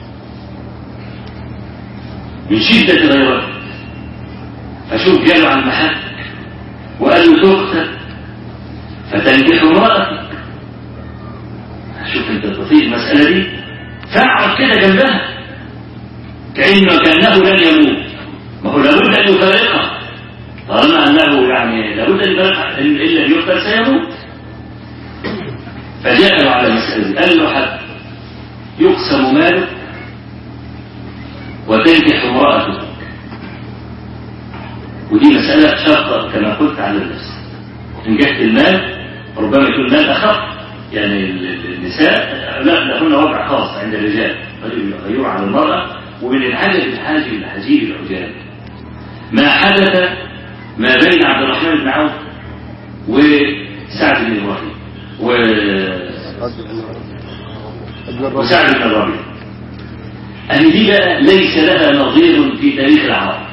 من شدة غيرته فشوف جاله عن محك وقال له تختك فتنكح امرأتك شوف انت تطيق المسألة دي فاقعد كده جنبها كأنه كأنه لن يموت ما هو لابد أن يفارقها طالما أنه يعني لابد أن يفارقها إن إلا يقتل سيموت فجاء له على المسألة دي قال له حد يقسم مالك وتنكح امرأتك ودي مسألة شاقة كما قلت على النفس إن جهة المال ربما يكون المال أخف يعني ال- ال- النساء لا لهن وضع خاص عند الرجال يغيروا على المرأة ومن العجب الحاجب الحجيب العجاب ما حدث ما بين عبد الرحمن بن عوف وسعد بن ابراهيم و... وسعد بن الربيع أن دي بقى ليس لها نظير في تاريخ العرب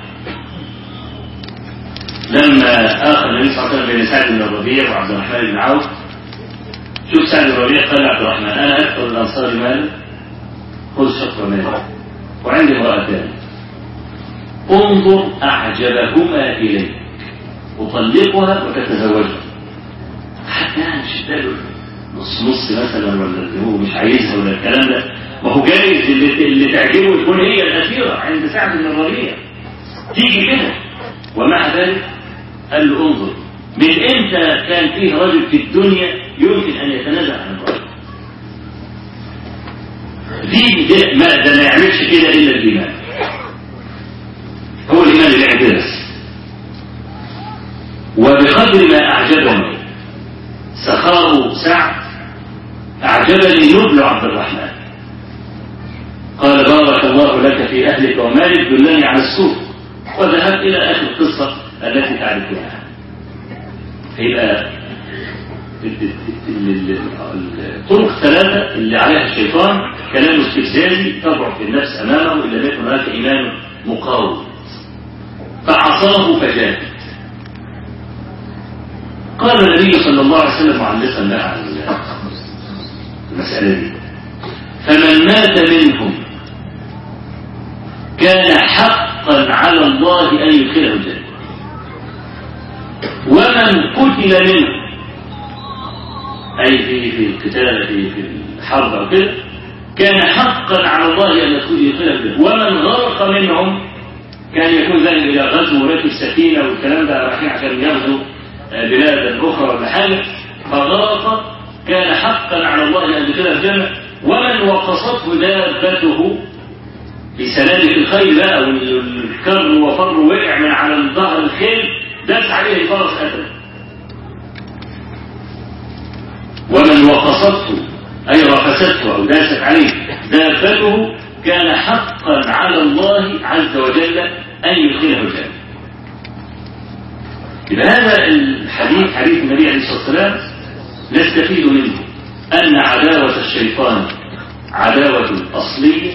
لما آخر النبي صلى الله عليه وسلم بين سعد بن الربيع وعبد الرحمن بن عوف شوف سعد بن الربيع قال لعبد الرحمن أنا أكثر الأنصار مالا خذ شطر مالي وعندي امرأتان انظر أعجبهما إليك أطلقها وتتزوجها حتى يعني مش ده نص نص مثلا ولا اللي هو مش عايزها ولا الكلام ده ما هو جايز اللي, اللي تعجبه تكون هي الأخيرة عند سعد بن الربيع تيجي كده ومع ذلك قال له انظر من امتى كان فيه رجل في الدنيا يمكن ان يتنازع عن الرجل دي ده ما, ده ما يعملش كده الا الايمان هو الايمان اللي يعمل بس وبقدر ما اعجبني سخاء سعد اعجبني نبل عبد الرحمن قال بارك الله لك في اهلك ومالك دلني على السوق وذهب الى اخر القصه التي تعرفونها يبقى الطرق الثلاثة اللي عليها الشيطان كلام استفزازي تضعف النفس أمامه إلا يكن هناك إيمان مقاوم فعصاه فجاهد قال النبي صلى الله عليه وسلم معلقا لها عن المسألة دي فمن مات منهم كان حقا على الله أن يدخله الجنة ومن قتل منه أي في في القتال في في الحرب أو كده كان حقا على الله أن يدخله الجنة ومن غرق منهم كان يكون ذلك إلى غزو وركب سفينة والكلام ده رايحين عشان يغزو بلادا أخرى ولا حاجة فغرق كان حقا على الله أن يدخله الجنة ومن وقصته دابته بسلامة الخيل بقى والكر وفر وقع من على ظهر الخيل داس عليه الفرس أبدا ومن وقصته أي رفسته أو داست عليه دابته كان حقا على الله عز وجل أن يدخله الجنة يبقى هذا الحديث حديث النبي عليه الصلاة والسلام نستفيد منه أن عداوة الشيطان عداوة أصلية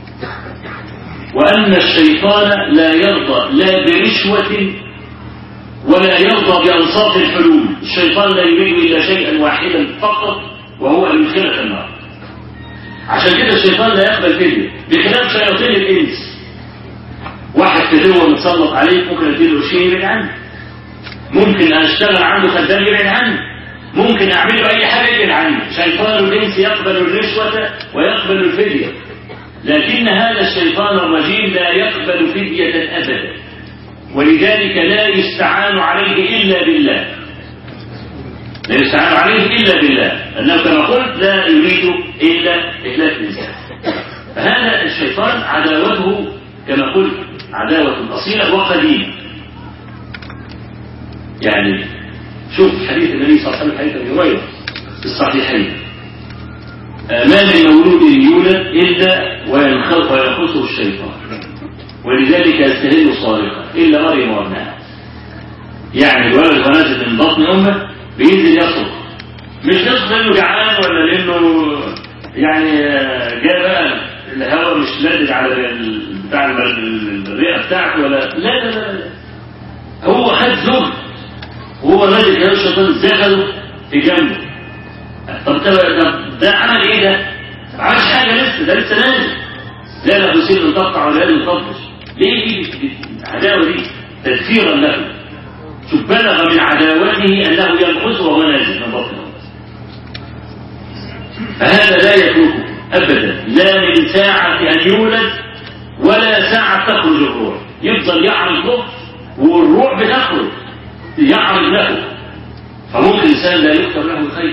وأن الشيطان لا يرضى لا برشوة ولا يرضى بأنصاف الحلول الشيطان لا يريد إلا شيئا واحدا فقط وهو أن يدخلك النار عشان كده الشيطان لا يقبل فدية بخلاف شياطين الإنس واحد فدوة متسلط عليك ممكن أديله شيء يبعد عنه ممكن أشتغل عنده خدام يبعد عنه ممكن أعمل له أي حاجة يبعد عنه شيطان الإنس يقبل الرشوة ويقبل الفدية لكن هذا الشيطان الرجيم لا يقبل فدية أبدا ولذلك لا يستعان عليه إلا بالله لا يستعان عليه إلا بالله أنه كما قلت لا يريد إلا إتلاف الإنسان فهذا الشيطان عداوته كما قلت عداوة أصيلة وقديمة يعني شوف حديث النبي صلى الله عليه وسلم حديث أبي هريرة في الصحيحين ما من مولود يولد إلا وينخلق وينقصه الشيطان ولذلك يستهل صارخا إلا مريم وابنها يعني الولد ونازل من بطن أمه بينزل يصرخ مش يصرخ لأنه جعان ولا لأنه يعني جاء بقى الهواء مش لادد على ال- بتاع ال- الرئة بتاعته ولا لا لا لا, لا. هو خد زهد وهو نازل كده الشيطان دخله في جنبه طب ده طب ده عمل ايه ده؟ ما عملش حاجه لسه ده لسه نازل لا لا حسين مقطع ولا لا مطبش ليه دي العداوه دي تذكيرا له شوف بلغ من عداوته انه ينقص وهو نازل من بطنه فهذا لا يتركه ابدا لا من ساعه ان يولد ولا ساعه تخرج الروح يفضل يعرض له والروح بتخرج يعرض له فممكن الانسان لا يكتب له الخير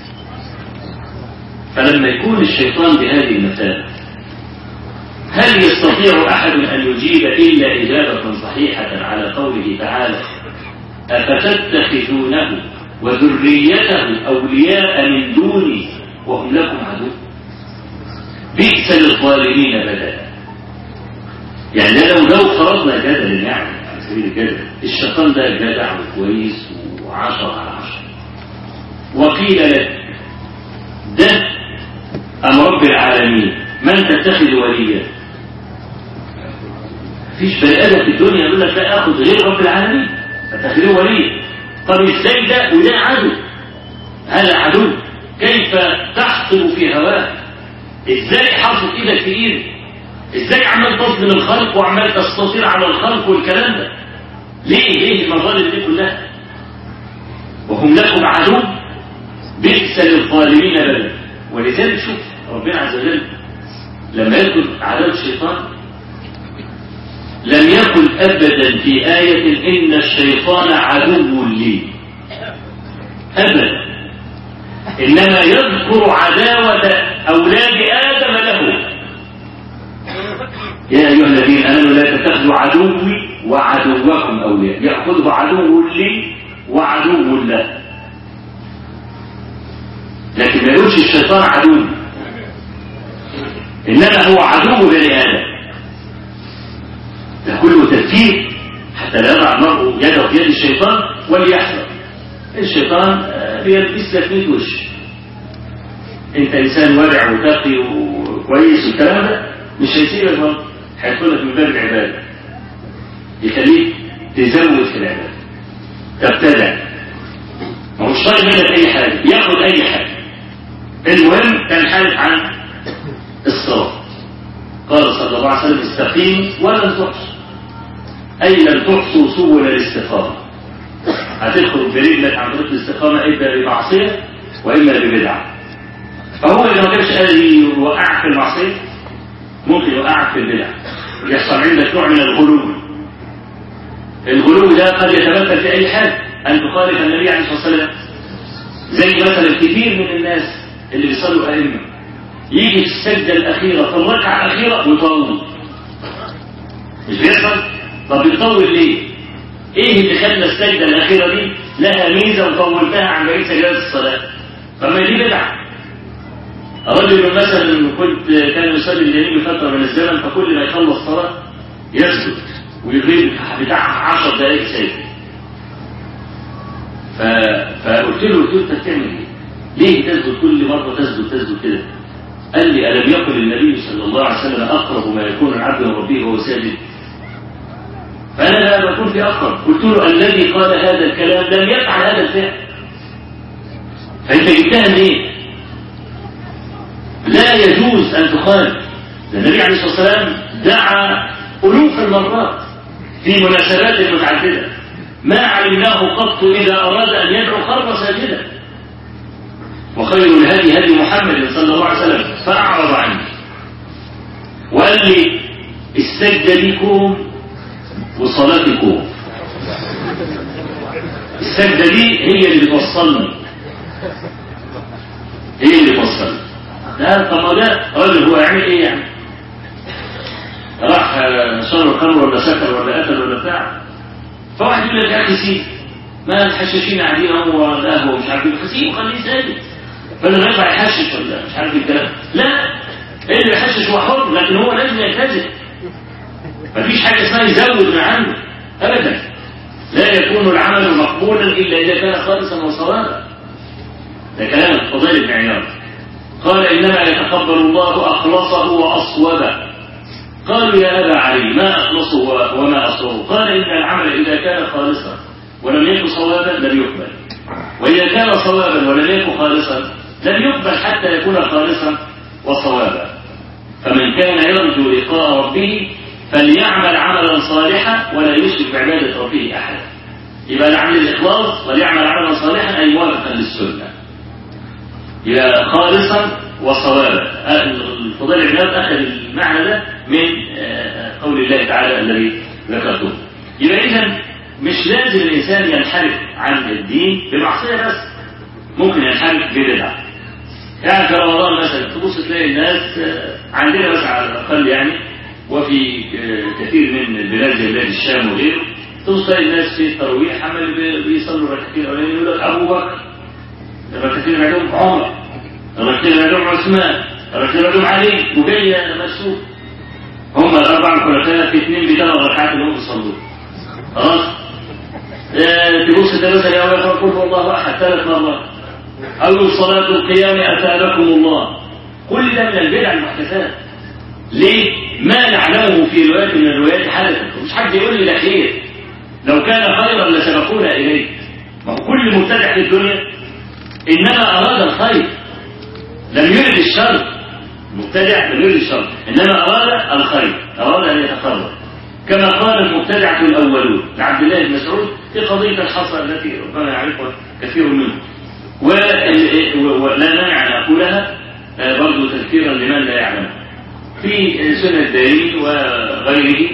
فلما يكون الشيطان بهذه المثابة هل يستطيع أحد أن يجيب إلا إجابة صحيحة على قوله تعالى أفتتخذونه وذريته أولياء من دوني وهم لكم عدو بئس للظالمين بدلا يعني لو لو فرضنا جدلا يعني على سبيل الجدل الشيطان ده جدع وكويس وعشرة على عشرة وقيل لك ده أم رب العالمين من تتخذ وليا فيش بني ادم في الدنيا يقول لك لا اخذ غير رب العالمين اتخذه وليا طب ازاي ده وده عدو هذا عدو كيف تحصل في هواه ازاي حاطط ايدك في ايدك ازاي عمال تظلم الخلق وعمال تستطير على الخلق والكلام ده ليه ليه المظالم دي كلها وهم لكم عدو بئس للظالمين بدلا ولذلك شوف ربنا عز وجل لما يذكر عذاب الشيطان لم يقل ابدا في آية إن الشيطان عدو لي أبدا إنما يذكر عداوة أولاد آدم له يا أيها الذين آمنوا لا تتخذوا عدوي وعدوكم أولياء يأخذه عدو لي وعدو له لكن ما يقولش الشيطان عدو إنما هو عدو بني آدم ده كله تفكير حتى لا يضع المرء يده في يد الشيطان وليحذر الشيطان آه، بيلبس لك 100 وش انت انسان ورع وتقي وكويس والكلام ده مش هيسيبك برضه هيدخلك من باب العباده يخليك تزود في العباده تبتدع ما هوش طالب منك اي حاجه ياخد اي حاجه المهم تنحرف عن الصراط قال صلى الله عليه وسلم استقيموا ولن تحصوا أي لن تحصوا سبل الاستقامة هتدخل برجلك عن طريق الاستقامة إما بمعصية وإما ببدعة فهو إذا ما كانش قادر يوقعك في المعصية ممكن يوقعك في البدع يحصل عندك نوع من الغلو الغلو ده قد يتمثل في أي حال أن تخالف النبي عليه الصلاة والسلام زي مثلا كثير من الناس اللي بيصلوا أئمة يجي في السجدة الأخيرة في الركعة الأخيرة ويطول مش بيحصل؟ طب بيطول ليه؟ إيه اللي خلى السجدة الأخيرة دي لها ميزة وطولتها عن بقية سجدات الصلاة؟ طب ما دي بدعة رجل مثلا كنت كان يصلي الجميع فترة من الزمن فكل ما يخلص صلاة يسجد ويغيب بتاع 10 دقائق سجد ف... فقلت له قلت له انت بتعمل ايه؟ ليه تسجد كل مرة تسجد تسجد كده قال لي ألم يقل النبي صلى الله عليه وسلم أقرب ما يكون العبد من ربه وهو ساجد فأنا لا بكون في أقرب قلت له الذي قال هذا الكلام لم يفعل هذا الفعل فأنت جبتها منين؟ لا يجوز أن تخالف النبي عليه الصلاة والسلام دعا ألوف المرات في مناسبات متعددة ما علمناه قط إذا أراد أن يدعو خر ساجدا وخير الهدي هدي محمد صلى الله عليه وسلم فأعرض عنه وقال لي السجدة لكم وصلاتكم السجدة دي هي اللي بتوصلني هي اللي بتوصلني لا طب ما ده راجل هو يعمل ايه يعني راح شرب الخمر ولا سكر ولا قتل ولا بتاع فواحد يقول لك يا اخي سيب ما الحشاشين قاعدين هم والقهوه ومش عارف ايه فسيبه خليه ساكت فلما يطلع يحشش ولا مش عارف الكلام لا اللي يحشش هو حر لكن هو لازم يلتزم مفيش حاجه اسمها يزود من عنده ابدا لا يكون العمل مقبولا الا اذا كان خالصا وصوابا ده كلام الفضيل بن عياض قال انما يتقبل الله اخلصه واصوبه قالوا يا ابا علي ما اخلصه وما اصوبه قال ان العمل اذا كان خالصا ولم يكن صوابا لم يقبل واذا كان صوابا ولم يكن خالصا لم يقبل حتى يكون خالصا وصوابا فمن كان يرجو لقاء ربه فليعمل عملا صالحا ولا يشرك بعبادة ربه أحدا يبقى العمل الإخلاص وليعمل عملا صالحا أي موافقا للسنة يبقى خالصا وصوابا الفضيل العباد أخذ المعنى ده من قول الله تعالى الذي ذكرته يبقى إذا مش لازم الإنسان ينحرف عن الدين بمعصية بس ممكن ينحرف ببدعة يعني في رمضان مثلا تبص تلاقي الناس عندنا بس على الأقل يعني وفي كثير من البلاد زي بلاد الشام وغيره تبص تلاقي الناس في التراويح عمال بيصلوا ركعتين الاولانيين يقول لك ابو بكر الركعتين اللي بعدهم عمر الركعتين اللي بعدهم عثمان الركعتين اللي بعدهم علي وجاي مسعود هم الاربع الخلفاء في اثنين بثلاث ركعات اللي هم بيصلوا خلاص تبص ده مثلا يا ولد قل هو الله احد ثلاث مرات او صلاه القيام اتابكم الله كل ده من البدع المحدثات ليه؟ ما نعلمه في رواية من الروايات حدثت مش حد يقول لي ده خير لو كان خيرا لسبقونا إليه ما هو كل مبتدع في الدنيا إنما أراد الخير لم يرد الشر مبتدع لم يرد الشر إنما أراد الخير أراد أن يتقرب كما قال المبتدعة الأولون لعبد الله بن مسعود في قضية الحصى التي ربما يعرفها كثير منهم ولا مانع أن أقولها برضو تذكيرا لمن لا يعلمها في سنة الدارين وغيره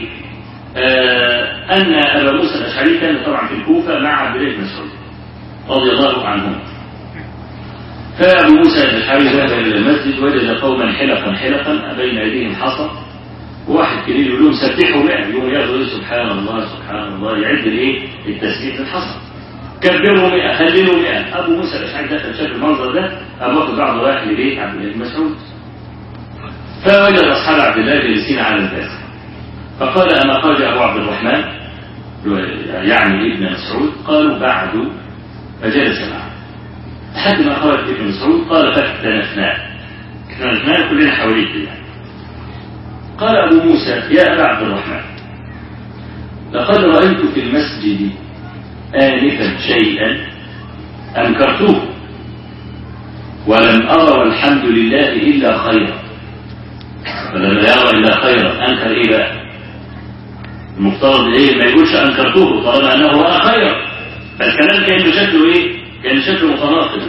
أن أبا موسى الأشعري كان طبعا في الكوفة مع عبد الله بن مسعود رضي الله عنهم فأبو موسى الأشعري ذهب إلى المسجد وجد قوما حلقا حلقا بين أيديهم حصى وواحد كبير يقول لهم سبحوا مئة يقوم ياخذوا سبحان الله سبحان الله يعد الايه التسبيح الحصى كبروا مئة خللوا مئة أبو موسى الأشعري دخل شاف المنظر ده قام واخد بعض رايح لبيت عبد الله بن مسعود فوجد أصحاب عبد الله جالسين على الباب فقال أما خرج أبو عبد الرحمن يعني ابن مسعود قالوا بعد فجلس معه لحد ما خرج ابن مسعود قال فاكتنفناه اكتنفناه كلنا حواليه كده قال أبو موسى يا أبا عبد الرحمن لقد رأيت في المسجد آنفا شيئا أنكرته ولم أرى والحمد لله إلا خيرا فلما يرى إلا خيرا أنكر إيه بقى المفترض إيه ما يقولش أنكرته طالما أنه رأى خيرا فالكلام كان شكله إيه كان شكله متناقض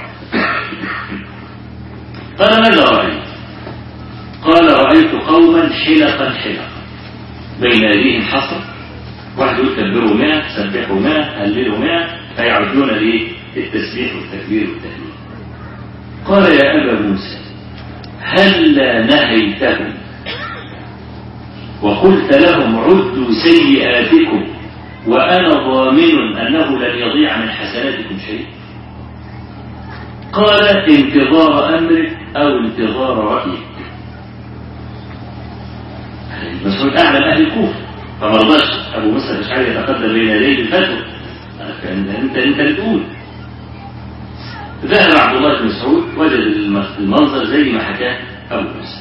قال ماذا رأيت قال رأيت قوما حلقا حلقا بين أيديهم حصى واحد يقول كبروا 100 سبحوا 100 هللوا 100 فيعدون ليه التسبيح والتكبير والتهليل قال يا أبا موسى هلا نهيتهم وقلت لهم عدوا سيئاتكم وأنا ضامن أنه لن يضيع من حسناتكم شيء قال انتظار أمرك أو انتظار رأيك مسعود أعلم أهل الكوفة فما رضاش أبو موسى الأشعري يتقدم بين يديه بالفتوى انت انت انت اللي تقول ذهب عبد الله بن مسعود وجد المنظر زي ما حكاه أبو موسى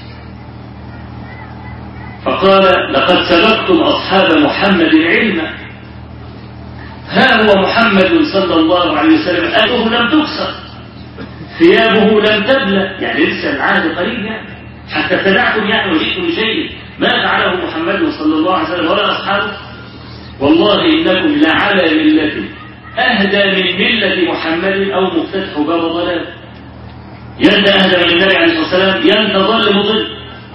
فقال لقد سبقتم أصحاب محمد علما ها هو محمد صلى الله عليه وسلم آله لم تكسر ثيابه لم تبلى يعني لسه العهد قريب يعني حتى ابتدعتم يعني وجئتم بشيء ما فعله محمد صلى الله عليه وسلم ولا أصحابه والله إنكم لعلى ملة أهدى من ملة محمد أو مفتتح باب ضلال يند أهدى من النبي عليه الصلاة والسلام يند ضل مضل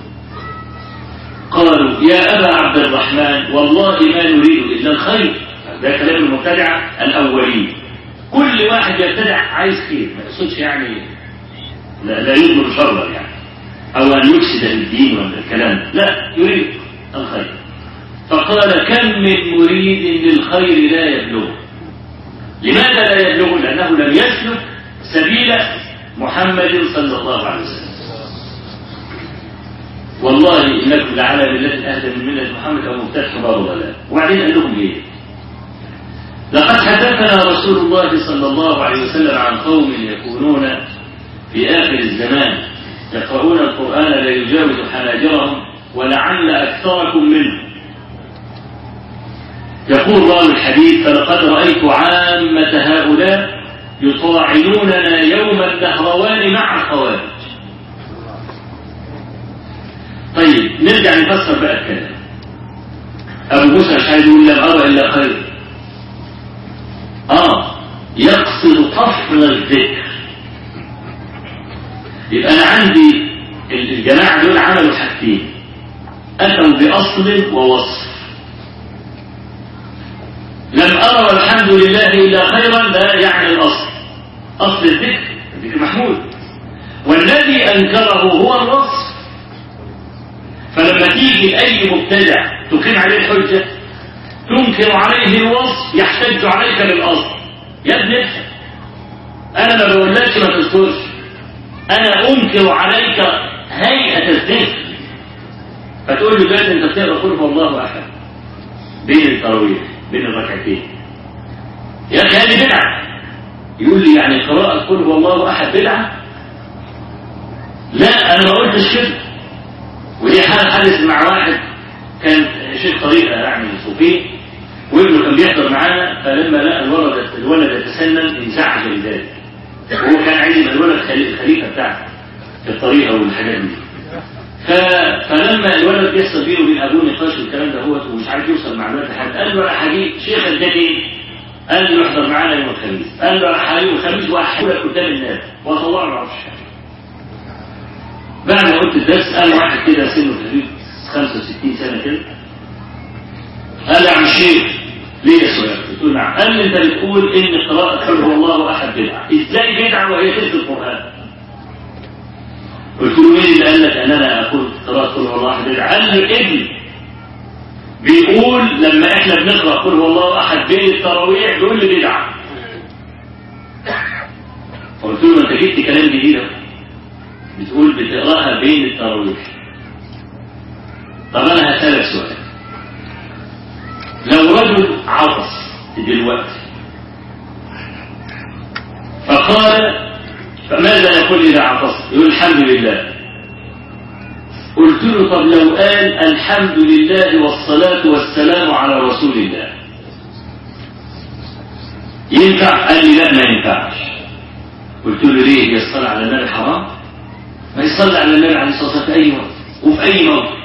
قالوا يا أبا عبد الرحمن والله ما نريد إلا الخير ده كلام المبتدعة الأولين كل واحد يبتدع عايز خير ما يقصدش يعني لا, لا يضمر شرا يعني أو أن يفسد الدين ولا الكلام لا يريد الخير فقال كم من مريد للخير لا يبلغ لماذا لا يبلغ لأنه لم يسلك سبيل محمد صلى الله عليه وسلم والله إنكم لعلى ملة أهدى من ملة محمد أو مفتتح باب ضلال وبعدين قال لهم إيه لقد حدثنا رسول الله صلى الله عليه وسلم عن قوم يكونون في آخر الزمان يقرؤون القرآن لا يجاوز حناجرهم ولعل أكثركم منه يقول راوي الحديث فلقد رأيت عامة هؤلاء يطاعنوننا يوم النهروان مع الخوارج طيب نرجع نفسر بقى الكلام أبو موسى الأشعري يقول لم أرى إلا خير آه يقصد طفل الذكر يبقى أنا عندي الجماعة دول عملوا حاجتين أتوا بأصل ووصف لم أرى والحمد لله إلا خيرا لا يعني الأصل أصل الذكر الذكر محمود والذي أنكره هو الوصف فلما تيجي أي مبتدع تقيم عليه الحجة تنكر عليه الوصف يحتج عليك بالأصل يا ابن أنا ما بقولكش ما تذكرش أنا أنكر عليك هيئة الذكر فتقول له دلوقتي أنت بتقرأ قل هو الله أحد بين التراويح بين الركعتين يا أخي هذه بدعة يقول لي يعني قراءة قل هو الله أحد بدعة لا أنا ما قلتش كده ودي حالة حدث مع واحد كان شيخ طريقة يعني صوفي وابنه كان بيحضر معانا فلما لقى الولد الولد يتسنن انزعج لذلك وهو كان عايز يبقى الولد الخليفة بتاعه في الطريقة والحاجات دي ف... فلما الولد بيحصل بينه وبين ابوه نقاش والكلام ده هو ومش عارف يوصل معلومات لحد قال له انا هجيب شيخ الدين قال له يحضر معانا يوم الخميس قال له انا هجيب الخميس وهحكي قدام الناس واطلع له عرش بعد ما قلت الدرس قال واحد كده سنه تقريبا 65 سنه كده قال يا عم الشيخ ليه يا سؤال؟ قلت له نعم قال لي انت بتقول ان قراءة قل هو الله احد بدعة ازاي بدعة وهي تلك القرآن؟ قلت له مين اللي قال لك ان انا اقول قراءة قل هو الله احد بدعة؟ قال لي ابني بيقول لما احنا بنقرا قل هو الله احد بين التراويح بيقول لي بدعة فقلت له انت جبت كلام جديد اهو بتقول بتقراها بين التراويح طب انا هسألك سؤال لو رجل عطس دلوقتي فقال فماذا يقول إذا عطس يقول الحمد لله قلت له طب لو قال الحمد لله والصلاة والسلام على رسول الله ينفع قال لي لا ما ينفعش قلت له ليه هي الصلاة على النبي حرام ما يصلي على النبي عليه الصلاة والسلام في أي وقت وفي أي موقف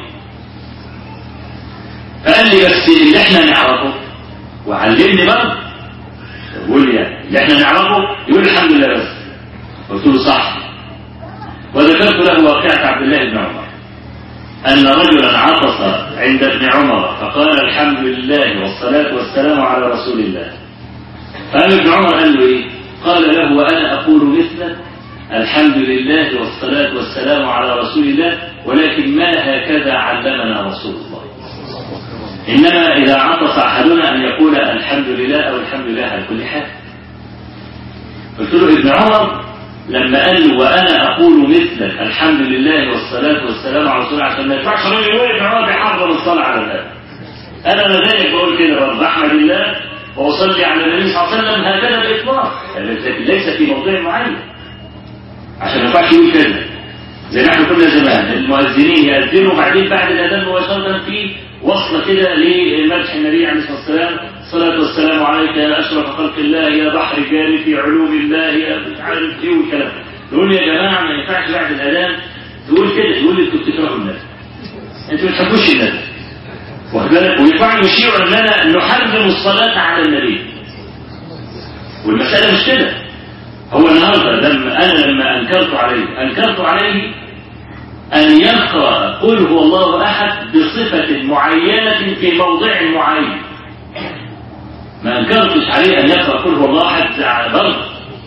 فقال لي بس اللي احنا نعرفه وعلمني برضه يقول لي اللي احنا نعرفه يقول الحمد لله بس قلت له صح وذكرت له واقعة عبد الله بن عمر أن رجلا عطس عند ابن عمر فقال الحمد لله والصلاة والسلام على رسول الله فقال ابن عمر قال له إيه؟ قال له وأنا أقول مثلك الحمد لله والصلاة والسلام على رسول الله ولكن ما هكذا علمنا رسول الله إنما إذا عطس أحدنا أن يقول الحمد لله أو الحمد لله على كل حال قلت له ابن عمر لما قال له وأنا أقول مثلك الحمد لله والصلاة والسلام على رسول الله عشان ما يطلعش راجل يقول ابن عمر بيحرم الصلاة على النبي أنا لذلك بقول كده برضه أحمد الله وأصلي على النبي صلى الله عليه وسلم هكذا بإطلاق لكن ليس في موضوع معين عشان ما ينفعش يقول كذا زي ما احنا كنا زمان المؤذنين يأذنوا بعدين بعد الأذان مباشرة في وصلة كده لمدح النبي عليه الصلاة والسلام الصلاة والسلام عليك يا أشرف خلق الله يا بحر جاري في علوم الله يا مش عارف ايه والكلام نقول يا جماعة ما ينفعش بعد الأذان تقول كده يقول لي انتوا بتكرهوا الناس انتوا ما بتحبوش الناس واخد بالك وينفعوا يشيعوا اننا نحرم الصلاة على النبي والمسألة مش كده هو النهارده لما انا لما انكرت عليه انكرت عليه ان يقرا قل هو الله احد بصفه معينه في موضع معين ما انكرتش عليه ان يقرا قل هو الله احد على برضه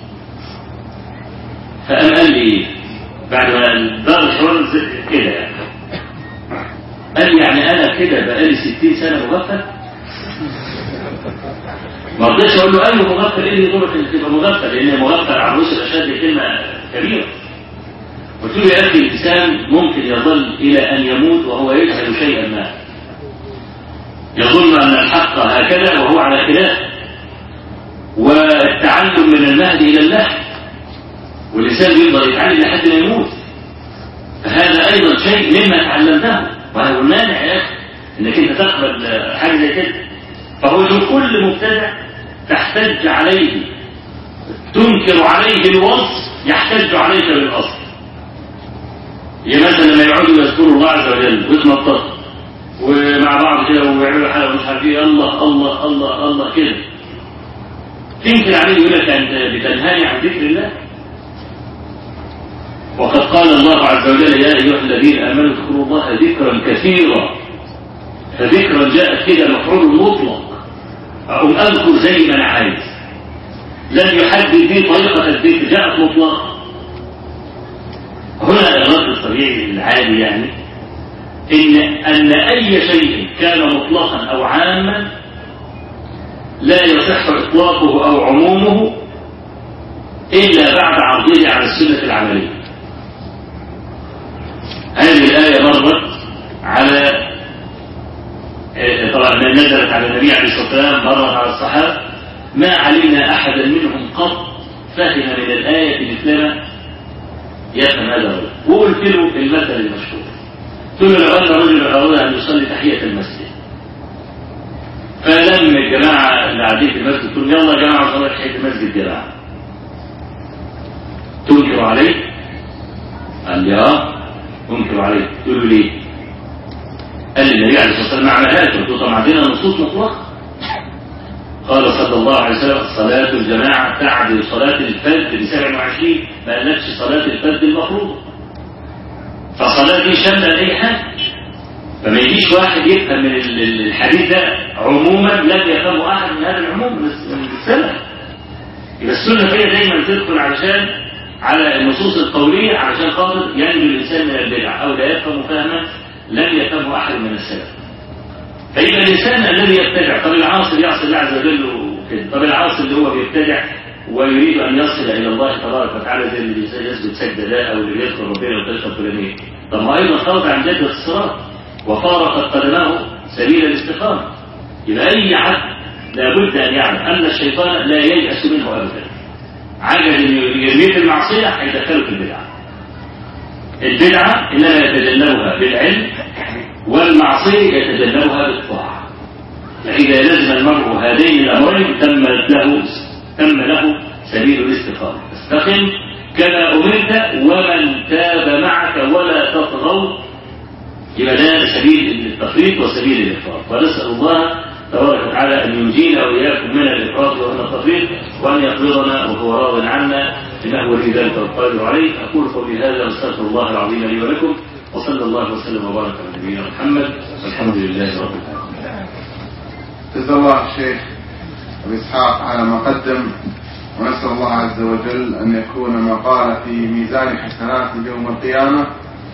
فقام قال لي بعد ما دار الحوار كده يعني قال لي يعني انا كده بقالي 60 سنه مغفل ما رضيتش اقول له ايوه مغفل ايه اللي يضرك انك تبقى مغفل لان مغفل على رؤوس الاشهاد دي كلمه كبيره قلت له يا اخي الانسان ممكن يظل الى ان يموت وهو يجهل شيئا ما يظن ان الحق هكذا وهو على خلاف والتعلم من المهد الى اللحم والانسان بيفضل يتعلم لحد ما يموت فهذا ايضا شيء مما تعلمته وهذا هو المانع يا اخي انك انت تقبل حاجه زي كده فهو كل مبتدع تحتج عليه تنكر عليه الوصف يحتج عليك بالاصل يعني مثلا لما يقعدوا يذكروا الله عز وجل ويتنططوا ومع بعض كده ويعملوا حاجه مش عارف ايه الله الله الله الله كده تنكر عليه يقول لك انت بتنهاني عن ذكر الله وقد قال الله عز وجل يا ايها الذين امنوا اذكروا الله ذكرا كثيرا فذكرا جاءت كده مفعول مطلق أقوم أذكر زي ما أنا عايز لم يحدد لي طريقة الذكر جاءت مطلقة هنا الرد الطبيعي العادي يعني إن أن أي شيء كان مطلقا أو عاما لا يصح إطلاقه أو عمومه إلا بعد عرضه على السنة العملية هذه الآية مرت على طبعا ما نزلت على النبي عليه الصلاه والسلام مرت على الصحابه ما علمنا احدا منهم قط فهم من الايه مثلنا يفهم هذا الرجل وقلت له المثل المشهور قلت له لو ان رجل اراد ان يصلي تحيه المسجد فلما الجماعه اللي قاعدين في المسجد قلت يلا يا جماعه صلاه تحيه المسجد جماعه تنكر عليه؟ قال لي اه انكر عليه قلت له ليه؟ قال لي النبي عليه الصلاه والسلام ما عملهاش قلت له طب عندنا نصوص مطلقه قال صلى الله عليه وسلم صلاة الجماعة تعدل صلاة الفجر ب 27 ما قالكش صلاة الفجر المفروضة فصلاة دي شاملة أي حاجة فما يجيش واحد يفهم من الحديث ده عموما لم يفهمه أحد من هذا العموم من السلف يبقى السنة فيها دايما تدخل علشان على النصوص القولية علشان خاطر ينجو الإنسان من البدع أو لا يفهم فهما لم يفهمه أحد من السلف فيبقى الإنسان الذي يبتدع طب العاصي يعصي الله عز وجل وكده طب العاصي اللي هو بيبتدع ويريد أن يصل إلى الله تبارك وتعالى زي اللي يسجد سجدة أو اللي بيذكر ربنا والطريقة الفلانية طب ما أيضا خرج عن جدة الصراط وفارقت قدماه سبيل الاستقامة يبقى أي عبد لابد أن يعلم أن الشيطان لا ييأس منه أبدا عجز أن يرميه في المعصية هيدخله في البدعة البدعة إنما يتجنبها بالعلم والمعصية يتجنبها بالطاعة فإذا لزم المرء هذين الأمرين تم له تم له سبيل الاستقامة استقم كما أمرت ومن تاب معك ولا تطغوا يبقى ده سبيل التفريط وسبيل الإفراط ونسأل الله تبارك وتعالى أن ينجينا وإياكم من الإفراط ومن التفريط وأن يقبضنا وهو راض عنا إنه ولي ذلك القادر عليه أقول قولي هذا واستغفر الله العظيم لي ولكم وصلى الله وسلم وبارك على نبينا محمد والحمد لله رب العالمين. جزا الله الشيخ أبي إسحاق على ما قدم ونسأل الله عز وجل أن يكون ما قال في ميزان حسنات يوم القيامة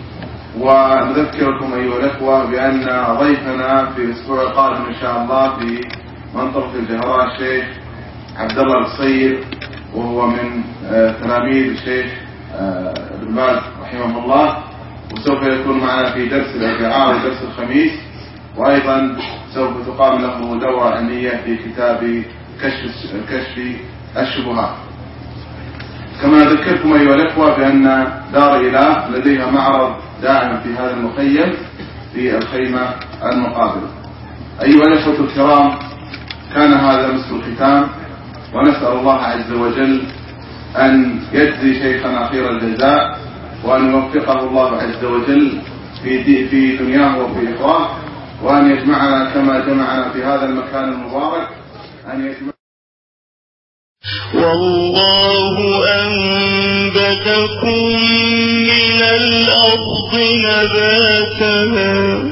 ونذكركم أيها الأخوة بأن ضيفنا في الأسبوع القادم إن شاء الله في منطقة الجهراء الشيخ عبد الله القصير وهو من تلاميذ الشيخ ابن باز رحمه الله وسوف يكون معنا في درس الأربعاء ودرس الخميس وأيضا سوف تقام له دورة علمية في كتاب كشف كشف الشبهات. كما أذكركم أيها الإخوة بأن دار إله لديها معرض دائم في هذا المخيم في الخيمة المقابلة. أيها الإخوة الكرام كان هذا مثل الختام ونسأل الله عز وجل أن يجزي شيخنا خير الجزاء وأن يوفقه الله عز وجل في دي في دنياه وفي إخوانه وأن يجمعنا كما جمعنا في هذا المكان المبارك أن يجمع والله أنبتكم من الأرض نباتها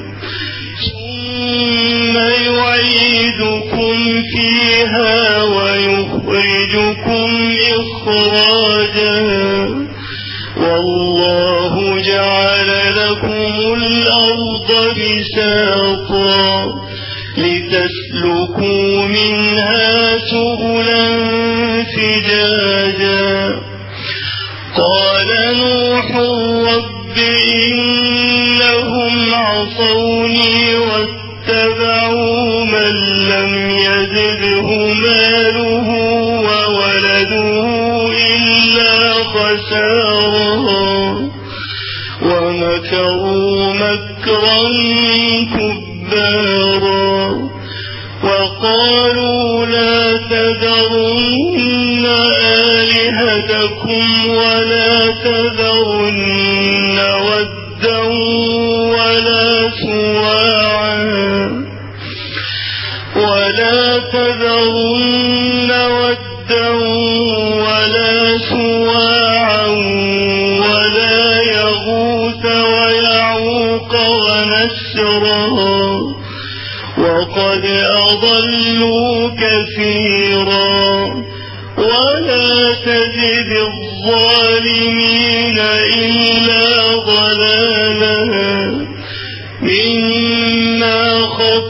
ثم يعيدكم فيها ويخرجكم إخراجا والله جعل لكم الأرض بساطا لتسلكوا منها سبلا فجاجا قال نوح رب إنهم عصوني واتبعوا من لم يزده ماله وولده إلا خسارا ومكروا مكرا كبارا وقالوا لا تذرن آلهتكم ولا تذرن ودا ولا سواعا ولا تذرن ودا ولا سواعا ولا يغوث ويعوق ونسرا وقد أضلوا كثيرا ولا تزد الظالمين إلا ضلالا مما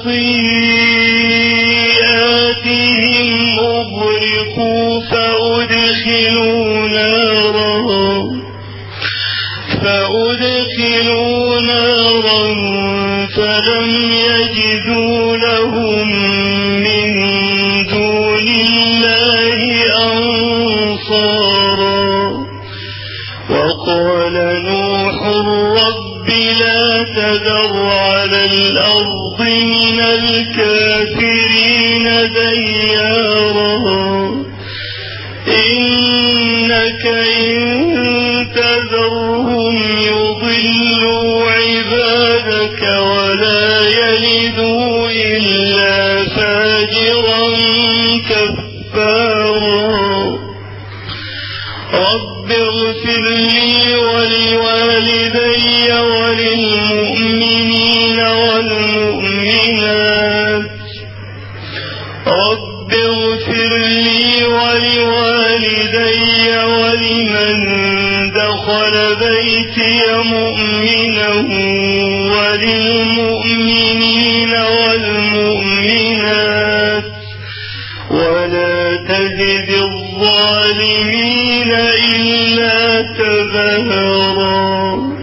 خطيئاتهم أغرقوا فأدخلوا نارا فأدخلوا نارا فلم يجدوا لهم من دون الله أنصارا وقال نوح رب لا تذر على الأرض من الكافرين ديارا إنك إن تذرهم يضلوا عبادك ولا يلدوا إلا فاجرا كفارا رب اغفر لي ولوالدي وللمؤمنين والمؤمنات رب اغفر لي ولوالدي ولمن دخل بيتي مؤمنا وللمؤمنين والمؤمنات ولا تزد الظالمين إلا تبهرا